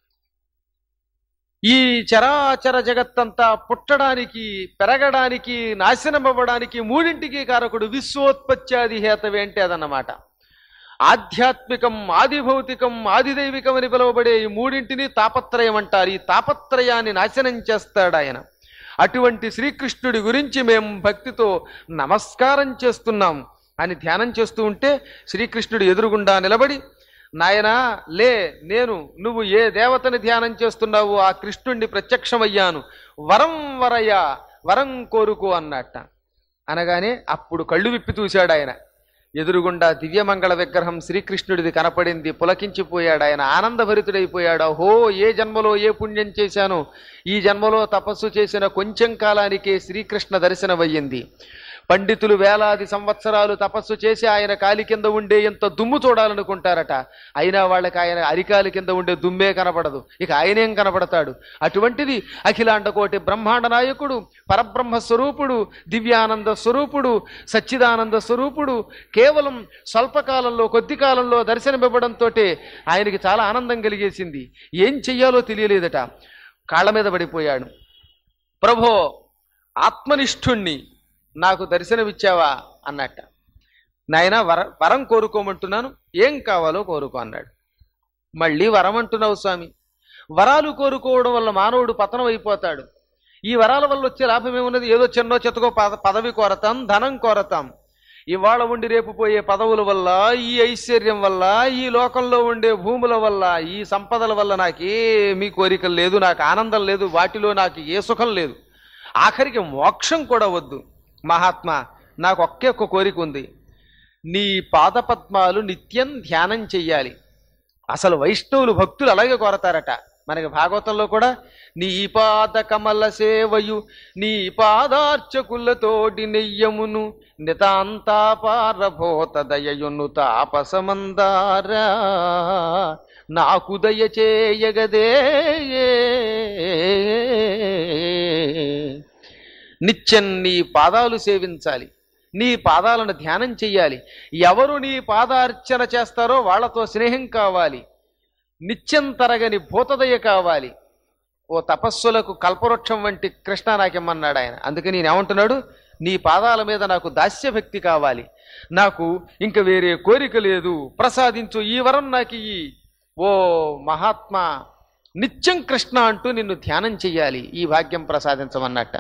ఈ చరాచర జగత్తంతా పుట్టడానికి పెరగడానికి నాశనం అవ్వడానికి మూడింటికి కారకుడు విశ్వోత్పత్యాది హేతవే అంటే అదన్నమాట ఆధ్యాత్మికం ఆదిభౌతికం ఆదిదైవికం అని పిలువబడే ఈ మూడింటిని తాపత్రయం అంటారు ఈ తాపత్రయాన్ని నాశనం చేస్తాడు ఆయన అటువంటి శ్రీకృష్ణుడి గురించి మేము భక్తితో నమస్కారం చేస్తున్నాం అని ధ్యానం చేస్తూ ఉంటే శ్రీకృష్ణుడు ఎదురుగుండా నిలబడి నాయనా లే నేను నువ్వు ఏ దేవతని ధ్యానం చేస్తున్నావో ఆ కృష్ణుణ్ణి ప్రత్యక్షమయ్యాను వరం వరయ్య వరం కోరుకో అన్నట్ట అనగానే అప్పుడు కళ్ళు విప్పి చూశాడు ఆయన ఎదురుగుండా దివ్యమంగళ విగ్రహం శ్రీకృష్ణుడిది కనపడింది పులకించిపోయాడు ఆయన ఆనందభరితుడైపోయాడు హో ఏ జన్మలో ఏ పుణ్యం చేశాను ఈ జన్మలో తపస్సు చేసిన కొంచెం కాలానికే శ్రీకృష్ణ దర్శనమయ్యింది పండితులు వేలాది సంవత్సరాలు తపస్సు చేసి ఆయన కాలి కింద ఉండే ఎంత దుమ్ము చూడాలనుకుంటారట అయినా వాళ్ళకి ఆయన అరికాలి కింద ఉండే దుమ్మే కనపడదు ఇక ఆయనేం కనపడతాడు అటువంటిది అఖిలాండ కోటి బ్రహ్మాండ నాయకుడు పరబ్రహ్మ స్వరూపుడు దివ్యానంద స్వరూపుడు సచ్చిదానంద స్వరూపుడు కేవలం స్వల్పకాలంలో కొద్ది కాలంలో దర్శనమివ్వడంతో ఆయనకి చాలా ఆనందం కలిగేసింది ఏం చెయ్యాలో తెలియలేదట కాళ్ళ మీద పడిపోయాడు ప్రభో ఆత్మనిష్ఠుణ్ణి నాకు దర్శనమిచ్చావా అన్నట్ట నాయన వర వరం కోరుకోమంటున్నాను ఏం కావాలో కోరుకో అన్నాడు మళ్ళీ వరం అంటున్నావు స్వామి వరాలు కోరుకోవడం వల్ల మానవుడు పతనం అయిపోతాడు ఈ వరాల వల్ల వచ్చే లాభం ఏమున్నది ఏదో చిన్నో చెత్తకో పద పదవి కోరతాం ధనం కోరతాం ఇవాళ ఉండి రేపు పోయే పదవుల వల్ల ఈ ఐశ్వర్యం వల్ల ఈ లోకంలో ఉండే భూముల వల్ల ఈ సంపదల వల్ల నాకేమీ కోరికలు లేదు నాకు ఆనందం లేదు వాటిలో నాకు ఏ సుఖం లేదు ఆఖరికి మోక్షం కూడా వద్దు మహాత్మా నాకు ఒకే ఒక్క కోరిక ఉంది నీ పాదపద్మాలు నిత్యం ధ్యానం చెయ్యాలి అసలు వైష్ణవులు భక్తులు అలాగే కోరతారట మనకి భాగవతంలో కూడా నీ పాద కమల సేవయు నీ పాదార్చకులతోటి నెయ్యమును నితాంతాపారభూత దయయును తాపసమందారా నాకు దయ చేయగదే నిత్యం నీ పాదాలు సేవించాలి నీ పాదాలను ధ్యానం చెయ్యాలి ఎవరు నీ పాదార్చన చేస్తారో వాళ్ళతో స్నేహం కావాలి నిత్యం తరగని భూతదయ కావాలి ఓ తపస్సులకు కల్పవృక్షం వంటి కృష్ణ నాకెమ్మన్నాడు ఆయన అందుకని నేను ఏమంటున్నాడు నీ పాదాల మీద నాకు దాస్యభక్తి కావాలి నాకు ఇంక వేరే కోరిక లేదు ప్రసాదించు ఈ వరం నాకు ఈ ఓ మహాత్మా నిత్యం కృష్ణ అంటూ నిన్ను ధ్యానం చెయ్యాలి ఈ భాగ్యం ప్రసాదించమన్నట్ట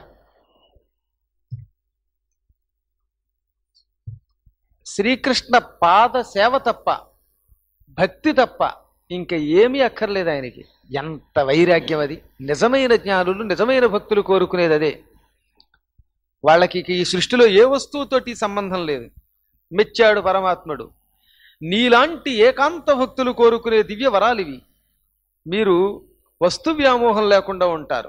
శ్రీకృష్ణ పాద సేవ తప్ప భక్తి తప్ప ఇంకా ఏమీ అక్కర్లేదు ఆయనకి ఎంత వైరాగ్యం అది నిజమైన జ్ఞానులు నిజమైన భక్తులు కోరుకునేది అదే వాళ్ళకి ఇక ఈ సృష్టిలో ఏ వస్తువుతోటి సంబంధం లేదు మెచ్చాడు పరమాత్ముడు నీలాంటి ఏకాంత భక్తులు కోరుకునే దివ్య వరాలు ఇవి మీరు వస్తు వ్యామోహం లేకుండా ఉంటారు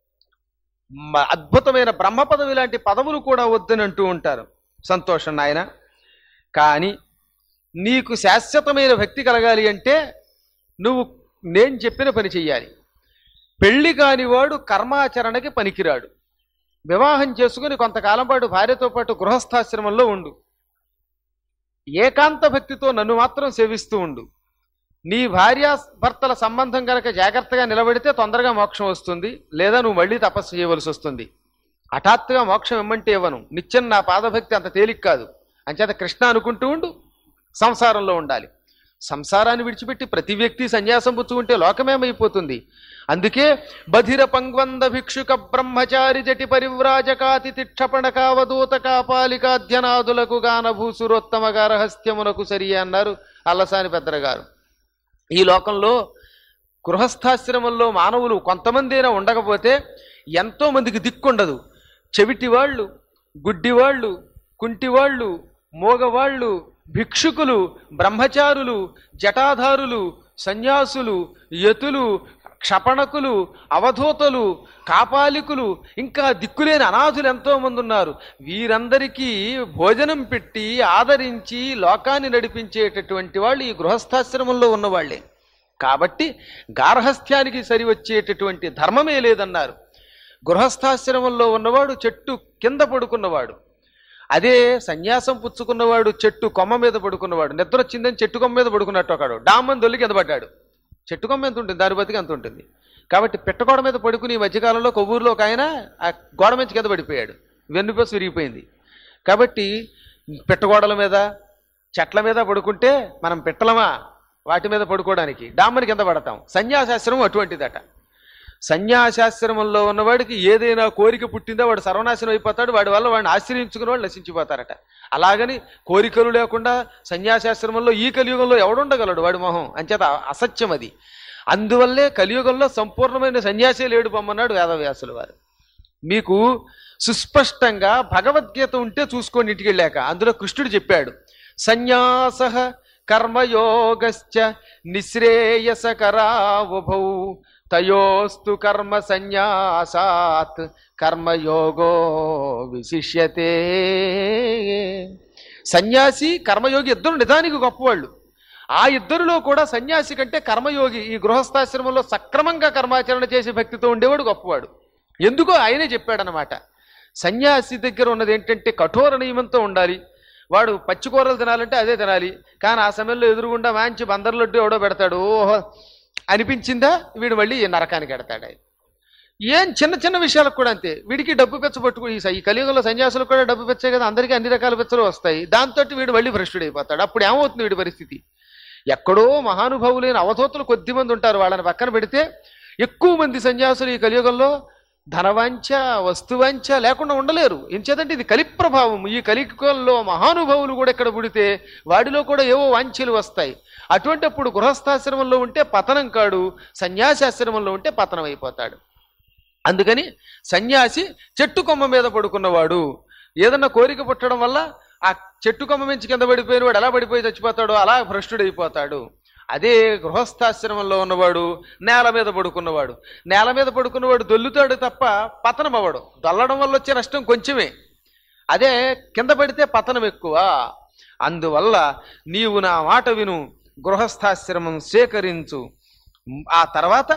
మ- అద్భుతమైన బ్రహ్మ పదవి లాంటి పదవులు కూడా వద్దని అంటూ ఉంటారు సంతోషం నాయన కానీ నీకు శాశ్వతమైన భక్తి కలగాలి అంటే నువ్వు నేను చెప్పిన పని చెయ్యాలి పెళ్లి కానివాడు కర్మాచరణకి పనికిరాడు వివాహం చేసుకుని కొంతకాలం పాటు భార్యతో పాటు గృహస్థాశ్రమంలో ఉండు ఏకాంత భక్తితో నన్ను మాత్రం సేవిస్తూ ఉండు నీ భార్య భర్తల సంబంధం కనుక జాగ్రత్తగా నిలబడితే తొందరగా మోక్షం వస్తుంది లేదా నువ్వు మళ్ళీ తపస్సు చేయవలసి వస్తుంది హఠాత్తుగా మోక్షం ఇమ్మంటే ఇవ్వను నిత్యం నా పాదభక్తి అంత తేలిక కాదు అంచేత కృష్ణ అనుకుంటూ ఉండు సంసారంలో ఉండాలి సంసారాన్ని విడిచిపెట్టి ప్రతి వ్యక్తి సన్యాసం పుచ్చుకుంటే లోకమేమైపోతుంది అందుకే బధిర పంగ్వంద భిక్షుక బ్రహ్మచారి జటి పరివ్రాజకాతి తిక్షపణ కావదూత కాపాలికాధ్యనాదులకు గాన భూసురోత్తమ గారహస్యమునకు సరి అన్నారు అల్లసాని పెద్దర గారు ఈ లోకంలో గృహస్థాశ్రమంలో మానవులు కొంతమందైనా ఉండకపోతే ఎంతో మందికి దిక్కుండదు చెవిటి వాళ్ళు గుడ్డివాళ్ళు కుంటివాళ్ళు మోగవాళ్ళు భిక్షుకులు బ్రహ్మచారులు జటాధారులు సన్యాసులు యతులు క్షపణకులు అవధూతలు కాపాలికులు ఇంకా దిక్కులేని అనాథులు ఎంతో మంది ఉన్నారు వీరందరికీ భోజనం పెట్టి ఆదరించి లోకాన్ని నడిపించేటటువంటి వాళ్ళు ఈ గృహస్థాశ్రమంలో ఉన్నవాళ్లే కాబట్టి గార్హస్థ్యానికి సరి వచ్చేటటువంటి ధర్మమే లేదన్నారు గృహస్థాశ్రమంలో ఉన్నవాడు చెట్టు కింద పడుకున్నవాడు అదే సన్యాసం పుచ్చుకున్నవాడు చెట్టు కొమ్మ మీద పడుకున్నవాడు నిద్ర వచ్చిందని చెట్టు కొమ్మ మీద పడుకున్నట్టు ఒకడు డామ్మని దొల్లి కింద పడ్డాడు చెట్టు కొమ్మ ఎంత ఉంటుంది దాని బతికి అంత ఉంటుంది కాబట్టి పెట్టగోడ మీద పడుకుని ఈ మధ్యకాలంలో కొవ్వూరులో ఒక ఆయన ఆ గోడ మంచి కింద పడిపోయాడు వెన్నుపేసి విరిగిపోయింది కాబట్టి పెట్టగోడల మీద చెట్ల మీద పడుకుంటే మనం పిట్టలమా వాటి మీద పడుకోవడానికి డామ్మని కింద పడతాం సన్యాసాశ్రమం అటువంటిదట సన్యాసాశ్రమంలో ఉన్నవాడికి ఏదైనా కోరిక పుట్టిందో వాడు సర్వనాశనం అయిపోతాడు వాడి వల్ల వాడిని ఆశ్రయించుకుని వాళ్ళు నశించిపోతారట అలాగని కోరికలు లేకుండా సన్యాసాశ్రమంలో ఈ కలియుగంలో ఎవడుండగలడు వాడి మొహం అంచేత అసత్యం అది అందువల్లే కలియుగంలో సంపూర్ణమైన సన్యాసే లేడు బొమ్మన్నాడు వేదవ్యాసులు వారు మీకు సుస్పష్టంగా భగవద్గీత ఉంటే చూసుకోండి ఇంటికి వెళ్ళాక అందులో కృష్ణుడు చెప్పాడు సన్యాస కర్మయోగశ్చ నిశ్రేయసకరావుభౌ తయోస్తు కర్మ సన్యాసాత్ కర్మయోగో విశిష్యతే సన్యాసి కర్మయోగి ఇద్దరు నిజానికి గొప్పవాళ్ళు ఆ ఇద్దరిలో కూడా సన్యాసి కంటే కర్మయోగి ఈ గృహస్థాశ్రమంలో సక్రమంగా కర్మాచరణ చేసే భక్తితో ఉండేవాడు గొప్పవాడు ఎందుకో ఆయనే చెప్పాడనమాట సన్యాసి దగ్గర ఉన్నది ఏంటంటే కఠోర నియమంతో ఉండాలి వాడు పచ్చికూరలు తినాలంటే అదే తినాలి కానీ ఆ సమయంలో ఎదురుగుండా మంచి బందర్లొడ్డు ఎవడో పెడతాడు ఓహో అనిపించిందా వీడు మళ్ళీ నరకానికి ఎడతాడు ఆయన ఏం చిన్న చిన్న విషయాలకు కూడా అంతే వీడికి డబ్బు పెచ్చ పట్టుకు ఈ స- ఈ కలియుగంలో సన్యాసులు కూడా డబ్బు పెచ్చే కదా అందరికీ అన్ని రకాల పెచ్చలు వస్తాయి దాంతో వీడు మళ్ళీ భ్రష్టుడైపోతాడు అప్పుడు ఏమవుతుంది వీడి పరిస్థితి ఎక్కడో మహానుభావులైన అవధూతలు కొద్ది మంది ఉంటారు వాళ్ళని పక్కన పెడితే ఎక్కువ మంది సన్యాసులు ఈ కలియుగంలో ధనవాంఛ వస్తువాంఛ లేకుండా ఉండలేరు ఎంచేదంటే ఇది కలి ప్రభావం ఈ కలియుగంలో మహానుభావులు కూడా ఇక్కడ పుడితే వాడిలో కూడా ఏవో వాంఛలు వస్తాయి అటువంటిప్పుడు గృహస్థాశ్రమంలో ఉంటే పతనం కాడు సన్యాసాశ్రమంలో ఉంటే పతనం అయిపోతాడు అందుకని సన్యాసి చెట్టు కొమ్మ మీద పడుకున్నవాడు ఏదన్నా కోరిక పుట్టడం వల్ల ఆ చెట్టు కొమ్మ మించి కింద పడిపోయిన వాడు ఎలా పడిపోయి చచ్చిపోతాడో అలా భ్రష్టుడైపోతాడు అదే గృహస్థాశ్రమంలో ఉన్నవాడు నేల మీద పడుకున్నవాడు నేల మీద పడుకున్నవాడు దొల్లుతాడు తప్ప పతనం అవ్వడు దొల్లడం వల్ల వచ్చే నష్టం కొంచెమే అదే కింద పడితే పతనం ఎక్కువ అందువల్ల నీవు నా మాట విను గృహస్థాశ్రమం స్వీకరించు ఆ తర్వాత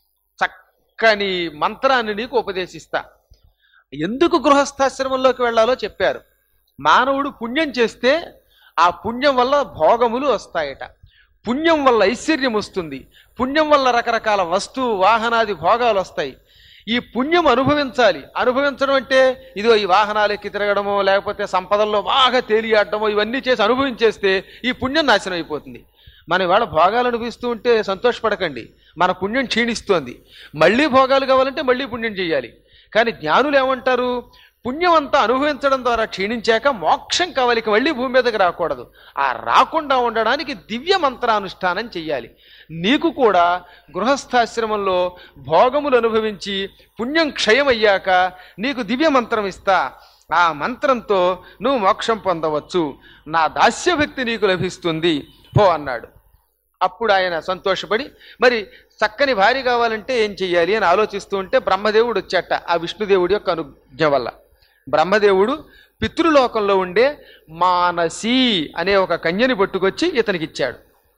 చక్కని మంత్రాన్ని నీకు ఉపదేశిస్తా ఎందుకు గృహస్థాశ్రమంలోకి వెళ్ళాలో చెప్పారు మానవుడు పుణ్యం చేస్తే ఆ పుణ్యం వల్ల భోగములు వస్తాయట పుణ్యం వల్ల ఐశ్వర్యం వస్తుంది పుణ్యం వల్ల రకరకాల వస్తు వాహనాది భోగాలు వస్తాయి ఈ పుణ్యం అనుభవించాలి అనుభవించడం అంటే ఇదిగో ఈ వాహనాలు ఎక్కి తిరగడమో లేకపోతే సంపదల్లో బాగా తేలియాడమో ఇవన్నీ చేసి అనుభవించేస్తే ఈ పుణ్యం నాశనం అయిపోతుంది మన ఇవాళ భోగాలు అనుభవిస్తూ ఉంటే సంతోషపడకండి మన పుణ్యం క్షీణిస్తోంది మళ్ళీ భోగాలు కావాలంటే మళ్ళీ పుణ్యం చేయాలి కానీ జ్ఞానులు ఏమంటారు పుణ్యం అంతా అనుభవించడం ద్వారా క్షీణించాక మోక్షం కావాలికి మళ్ళీ భూమి మీదకి రాకూడదు ఆ రాకుండా ఉండడానికి దివ్య మంత్రానుష్ఠానం చెయ్యాలి నీకు కూడా గృహస్థాశ్రమంలో భోగములు అనుభవించి పుణ్యం క్షయమయ్యాక నీకు దివ్య మంత్రం ఇస్తా ఆ మంత్రంతో నువ్వు మోక్షం పొందవచ్చు నా దాస్యభక్తి నీకు లభిస్తుంది పో అన్నాడు అప్పుడు ఆయన సంతోషపడి మరి చక్కని భార్య కావాలంటే ఏం చెయ్యాలి అని ఆలోచిస్తూ ఉంటే బ్రహ్మదేవుడు వచ్చాట ఆ విష్ణుదేవుడి యొక్క అనుజ్ఞ వల్ల బ్రహ్మదేవుడు పితృలోకంలో ఉండే మానసి అనే ఒక కన్యని పట్టుకొచ్చి ఇతనికి ఇచ్చాడు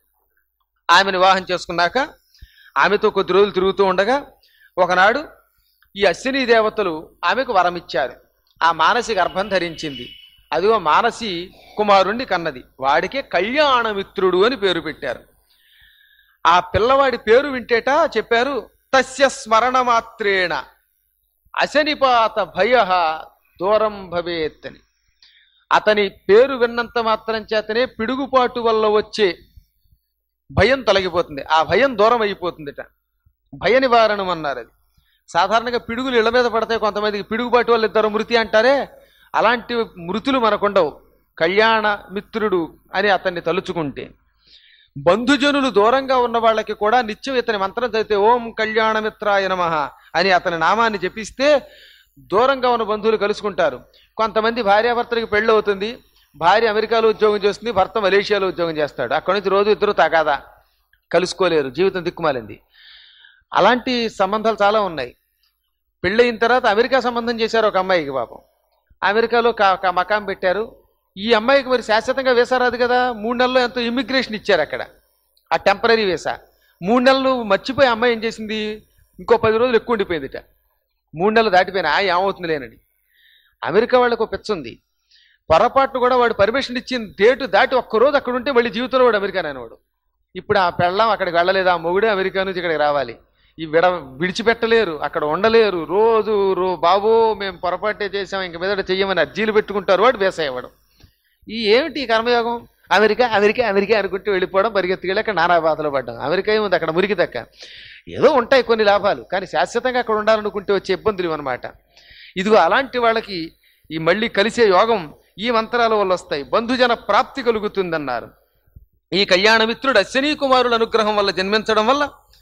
ఆమెను వివాహం చేసుకున్నాక ఆమెతో కొద్ది రోజులు తిరుగుతూ ఉండగా ఒకనాడు ఈ అశ్విని దేవతలు ఆమెకు వరం ఇచ్చారు ఆ మానసి గర్భం ధరించింది అదిగో మానసి కుమారుణ్ణి కన్నది వాడికే కళ్యాణమిత్రుడు అని పేరు పెట్టారు ఆ పిల్లవాడి పేరు వింటేట చెప్పారు తస్య స్మరణ మాత్రేణ అశనిపాత భయ దూరం భవేత్ అని అతని పేరు విన్నంత మాత్రం చేతనే పిడుగుపాటు వల్ల వచ్చే భయం తొలగిపోతుంది ఆ భయం దూరం అయిపోతుందిట భయ నివారణం అన్నారు అది సాధారణంగా పిడుగులు ఇళ్ల మీద పడతాయి కొంతమందికి పిడుగుపాటు వల్ల ఇద్దరు మృతి అంటారే అలాంటి మృతులు మనకుండవు కళ్యాణ మిత్రుడు అని అతన్ని తలుచుకుంటే బంధుజనులు దూరంగా ఉన్న వాళ్ళకి కూడా నిత్యం ఇతని మంత్రం చదివితే ఓం కళ్యాణమిత్రాయ నమః అని అతని నామాన్ని జపిస్తే దూరంగా ఉన్న బంధువులు కలుసుకుంటారు కొంతమంది భార్యాభర్తలకి పెళ్ళి అవుతుంది భార్య అమెరికాలో ఉద్యోగం చేస్తుంది భర్త మలేషియాలో ఉద్యోగం చేస్తాడు అక్కడి నుంచి రోజు ఇద్దరు తగాదా కలుసుకోలేరు జీవితం దిక్కుమాలింది అలాంటి సంబంధాలు చాలా ఉన్నాయి పెళ్ళయిన తర్వాత అమెరికా సంబంధం చేశారు ఒక అమ్మాయికి పాపం అమెరికాలో కా- కా- మకాం పెట్టారు ఈ అమ్మాయికి మరి శాశ్వతంగా వీసా రాదు కదా మూడు నెలల్లో ఎంతో ఇమ్మిగ్రేషన్ ఇచ్చారు అక్కడ ఆ టెంపరీ వీసా మూడు నెలలు మర్చిపోయి అమ్మాయి ఏం చేసింది ఇంకో పది రోజులు ఎక్కువ ఉండిపోయిందిట మూడు నెలలు దాటిపోయినా ఆ ఏమవుతుంది లేనని అమెరికా వాళ్ళకు ఒక పిచ్చ ఉంది పొరపాటు కూడా వాడు పర్మిషన్ ఇచ్చిన డేటు దాటి ఒక్క రోజు అక్కడ ఉంటే మళ్ళీ జీవితంలో వాడు అమెరికా వాడు ఇప్పుడు ఆ పెళ్ళం అక్కడికి వెళ్ళలేదు ఆ మొగుడే అమెరికా నుంచి ఇక్కడికి రావాలి ఈ విడ విడిచిపెట్టలేరు అక్కడ ఉండలేరు రోజు రో బాబో మేము పొరపాటే చేసాం ఇంక మీద చెయ్యమని అర్జీలు పెట్టుకుంటారు వాడు వేసా ఇవ్వడం ఈ ఏమిటి ఈ కర్మయోగం అమెరికా అమెరికా అమెరికా అనుకుంటూ వెళ్ళిపోవడం పరిగెత్తుకెళ్ళి అక్కడ నానా బాధలు పడ్డాం అమెరికా ఏముంది అక్కడ మురికి దక్క ఏదో ఉంటాయి కొన్ని లాభాలు కానీ శాశ్వతంగా అక్కడ ఉండాలనుకుంటే వచ్చే ఇబ్బందులు అనమాట ఇదిగో అలాంటి వాళ్ళకి ఈ మళ్ళీ కలిసే యోగం ఈ మంత్రాల వల్ల వస్తాయి బంధుజన ప్రాప్తి కలుగుతుందన్నారు ఈ కళ్యాణమిత్రుడు అశ్వనీ కుమారుల అనుగ్రహం వల్ల జన్మించడం వల్ల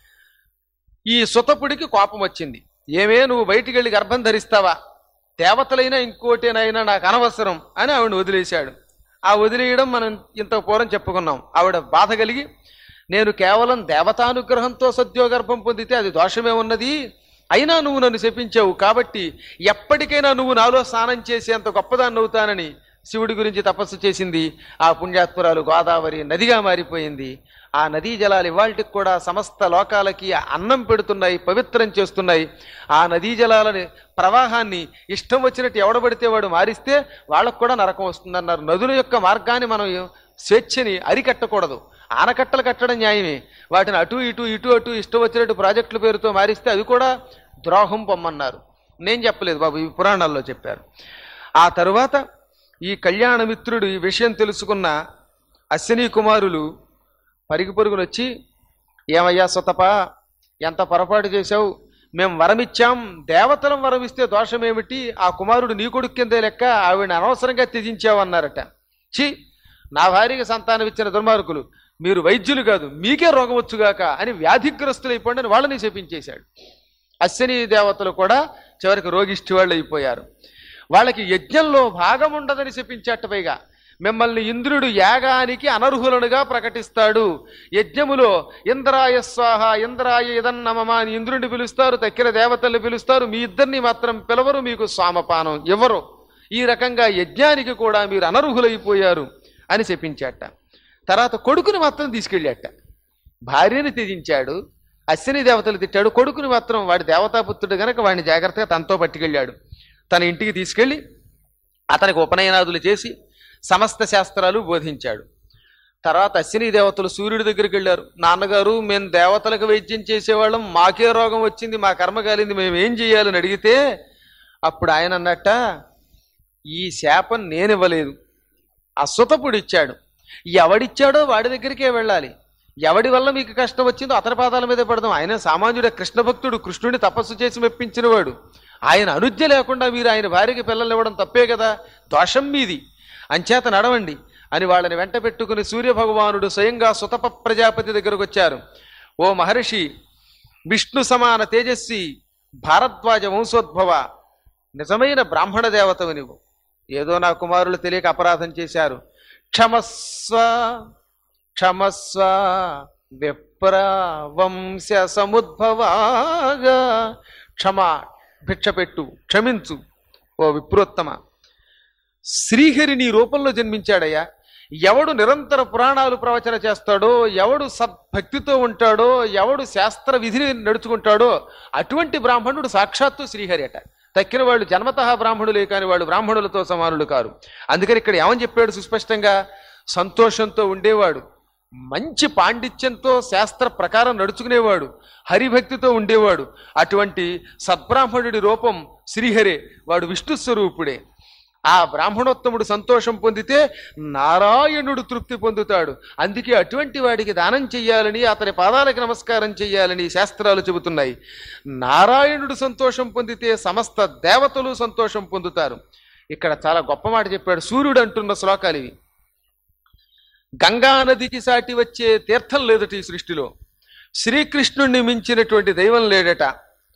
ఈ సుతపుడికి కోపం వచ్చింది ఏమే నువ్వు బయటికి వెళ్ళి గర్భం ధరిస్తావా దేవతలైనా ఇంకోటేనైనా నాకు అనవసరం అని ఆవిడని వదిలేశాడు ఆ వదిలేయడం మనం ఇంత పూర్వం చెప్పుకున్నాం ఆవిడ బాధ కలిగి నేను కేవలం దేవతానుగ్రహంతో సద్యోగర్భం పొందితే అది దోషమే ఉన్నది అయినా నువ్వు నన్ను శపించావు కాబట్టి ఎప్పటికైనా నువ్వు నాలో స్నానం చేసేంత గొప్పదాన్ని అవుతానని శివుడి గురించి తపస్సు చేసింది ఆ పుణ్యాత్మురాలు గోదావరి నదిగా మారిపోయింది ఆ నదీ జలాలు ఇవాళకి కూడా సమస్త లోకాలకి అన్నం పెడుతున్నాయి పవిత్రం చేస్తున్నాయి ఆ నదీ జలాలని ప్రవాహాన్ని ఇష్టం వచ్చినట్టు ఎవడబడితే వాడు మారిస్తే వాళ్ళకు కూడా నరకం వస్తుందన్నారు నదుల యొక్క మార్గాన్ని మనం స్వేచ్ఛని అరికట్టకూడదు ఆనకట్టలు కట్టడం న్యాయమే వాటిని అటు ఇటు ఇటు అటు ఇష్టం వచ్చినట్టు ప్రాజెక్టుల పేరుతో మారిస్తే అవి కూడా ద్రోహం పొమ్మన్నారు నేను చెప్పలేదు బాబు ఈ పురాణాల్లో చెప్పారు ఆ తరువాత ఈ కళ్యాణమిత్రుడు ఈ విషయం తెలుసుకున్న అశ్విని కుమారులు పరుగు పరుగులు వచ్చి ఏమయ్యా సుతప ఎంత పొరపాటు చేశావు మేము వరమిచ్చాం దేవతలం వరమిస్తే దోషమేమిటి ఆ కుమారుడు నీ కొడుకు కిందే లెక్క ఆవిడని అనవసరంగా త్యజించావన్నారట ఛీ నా భార్యకి సంతానం ఇచ్చిన దుర్మార్గులు మీరు వైద్యులు కాదు మీకే రోగం వచ్చుగాక అని వ్యాధిగ్రస్తులైపోండి అని వాళ్ళని శపించేశాడు అశ్విని దేవతలు కూడా చివరికి రోగిష్టి వాళ్ళు అయిపోయారు వాళ్ళకి యజ్ఞంలో భాగం ఉండదని శపించట పైగా మిమ్మల్ని ఇంద్రుడు యాగానికి అనర్హులనుగా ప్రకటిస్తాడు యజ్ఞములో ఇంద్రాయ స్వాహ ఇంద్రాయ ఇదన్నమమ అని ఇంద్రుడిని పిలుస్తారు తక్కిన దేవతల్ని పిలుస్తారు మీ ఇద్దరిని మాత్రం పిలవరు మీకు స్వామపానం ఇవ్వరు ఈ రకంగా యజ్ఞానికి కూడా మీరు అనర్హులైపోయారు అని చెప్పించాట తర్వాత కొడుకుని మాత్రం తీసుకెళ్ళాట భార్యని త్యజించాడు అశ్విని దేవతలు తిట్టాడు కొడుకుని మాత్రం వాడి దేవతాపుత్రుడు గనక వాడిని జాగ్రత్తగా తనతో పట్టుకెళ్ళాడు తన ఇంటికి తీసుకెళ్ళి అతనికి ఉపనయనాదులు చేసి సమస్త శాస్త్రాలు బోధించాడు తర్వాత అశ్విని దేవతలు సూర్యుడి దగ్గరికి వెళ్ళారు నాన్నగారు మేము దేవతలకు వైద్యం చేసేవాళ్ళం మాకే రోగం వచ్చింది మా కర్మ కాలింది మేము ఏం చేయాలని అడిగితే అప్పుడు ఆయన అన్నట్ట ఈ శాపం నేనివ్వలేదు అసుతపుడు ఇచ్చాడు ఎవడిచ్చాడో వాడి దగ్గరికే వెళ్ళాలి ఎవడి వల్ల మీకు కష్టం వచ్చిందో అతని పాదాల మీదే పడదాం ఆయన సామాన్యుడ కృష్ణ భక్తుడు కృష్ణుడిని తపస్సు చేసి మెప్పించినవాడు ఆయన అనుజ్ఞ లేకుండా మీరు ఆయన భార్యకి పిల్లలు ఇవ్వడం తప్పే కదా దోషం మీది అంచేత నడవండి అని వాళ్ళని వెంట పెట్టుకుని సూర్యభగవానుడు స్వయంగా సుతప ప్రజాపతి దగ్గరకు వచ్చారు ఓ మహర్షి విష్ణు సమాన తేజస్వి భారద్వాజ వంశోద్భవ నిజమైన బ్రాహ్మణ దేవతవు నువ్వు ఏదో నా కుమారులు తెలియక అపరాధం చేశారు క్షమస్వ క్షమస్వ విప్ర వంశ సముద్భవాగా క్షమ భిక్ష పెట్టు క్షమించు ఓ విప్రోత్తమ శ్రీహరి నీ రూపంలో జన్మించాడయ్యా ఎవడు నిరంతర పురాణాలు ప్రవచన చేస్తాడో ఎవడు సద్భక్తితో ఉంటాడో ఎవడు శాస్త్ర విధిని నడుచుకుంటాడో అటువంటి బ్రాహ్మణుడు సాక్షాత్తు శ్రీహరి అట తక్కిన వాళ్ళు జన్మతః బ్రాహ్మణులే కాని వాళ్ళు బ్రాహ్మణులతో సమానులు కారు అందుకని ఇక్కడ ఏమని చెప్పాడు సుస్పష్టంగా సంతోషంతో ఉండేవాడు మంచి పాండిత్యంతో శాస్త్ర ప్రకారం నడుచుకునేవాడు హరిభక్తితో ఉండేవాడు అటువంటి సద్బ్రాహ్మణుడి రూపం శ్రీహరే వాడు విష్ణు స్వరూపుడే ఆ బ్రాహ్మణోత్తముడు సంతోషం పొందితే నారాయణుడు తృప్తి పొందుతాడు అందుకే అటువంటి వాడికి దానం చెయ్యాలని అతని పాదాలకు నమస్కారం చెయ్యాలని శాస్త్రాలు చెబుతున్నాయి నారాయణుడు సంతోషం పొందితే సమస్త దేవతలు సంతోషం పొందుతారు ఇక్కడ చాలా గొప్ప మాట చెప్పాడు సూర్యుడు అంటున్న శ్లోకాలు ఇవి గంగా నదికి సాటి వచ్చే తీర్థం లేదట ఈ సృష్టిలో శ్రీకృష్ణుణ్ణి మించినటువంటి దైవం లేడట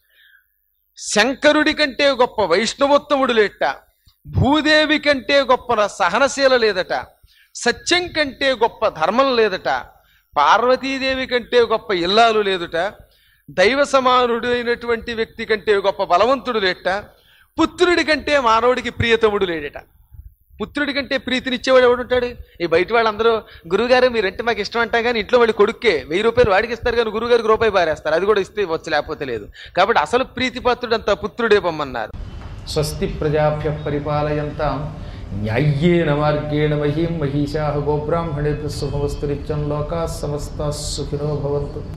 శంకరుడి కంటే గొప్ప వైష్ణవోత్తముడు లేట భూదేవి కంటే గొప్ప సహనశీల లేదట సత్యం కంటే గొప్ప ధర్మం లేదట పార్వతీదేవి కంటే గొప్ప ఇల్లాలు లేదుట దైవ సమానుడు అయినటువంటి వ్యక్తి కంటే గొప్ప బలవంతుడు లేట పుత్రుడి కంటే మానవుడికి ప్రియతముడు లేడట పుత్రుడి కంటే ప్రీతినిచ్చేవాడు ఎవడుంటాడు ఈ బయట వాళ్ళందరూ గురువుగారు మీరంటే మాకు ఇష్టం అంటాం కానీ ఇంట్లో వాళ్ళు కొడుక్కే వెయ్యి రూపాయలు వాడికి ఇస్తారు కానీ గురువుగారికి రూపాయి పారేస్తారు అది కూడా ఇస్తే వచ్చు లేకపోతే లేదు కాబట్టి అసలు ప్రీతిపాత్రుడు అంత పుత్రుడే పొమ్మన్నారు స్వస్తి ప్రజాభ్య పరిపాలయంతాం న్యాయ్యేన మార్గేణ మహీం మహిషా గోబ్రాహ్మణేభ్య శుభవస్తు నిత్యం లోకా సమస్త సుఖినో భవంతు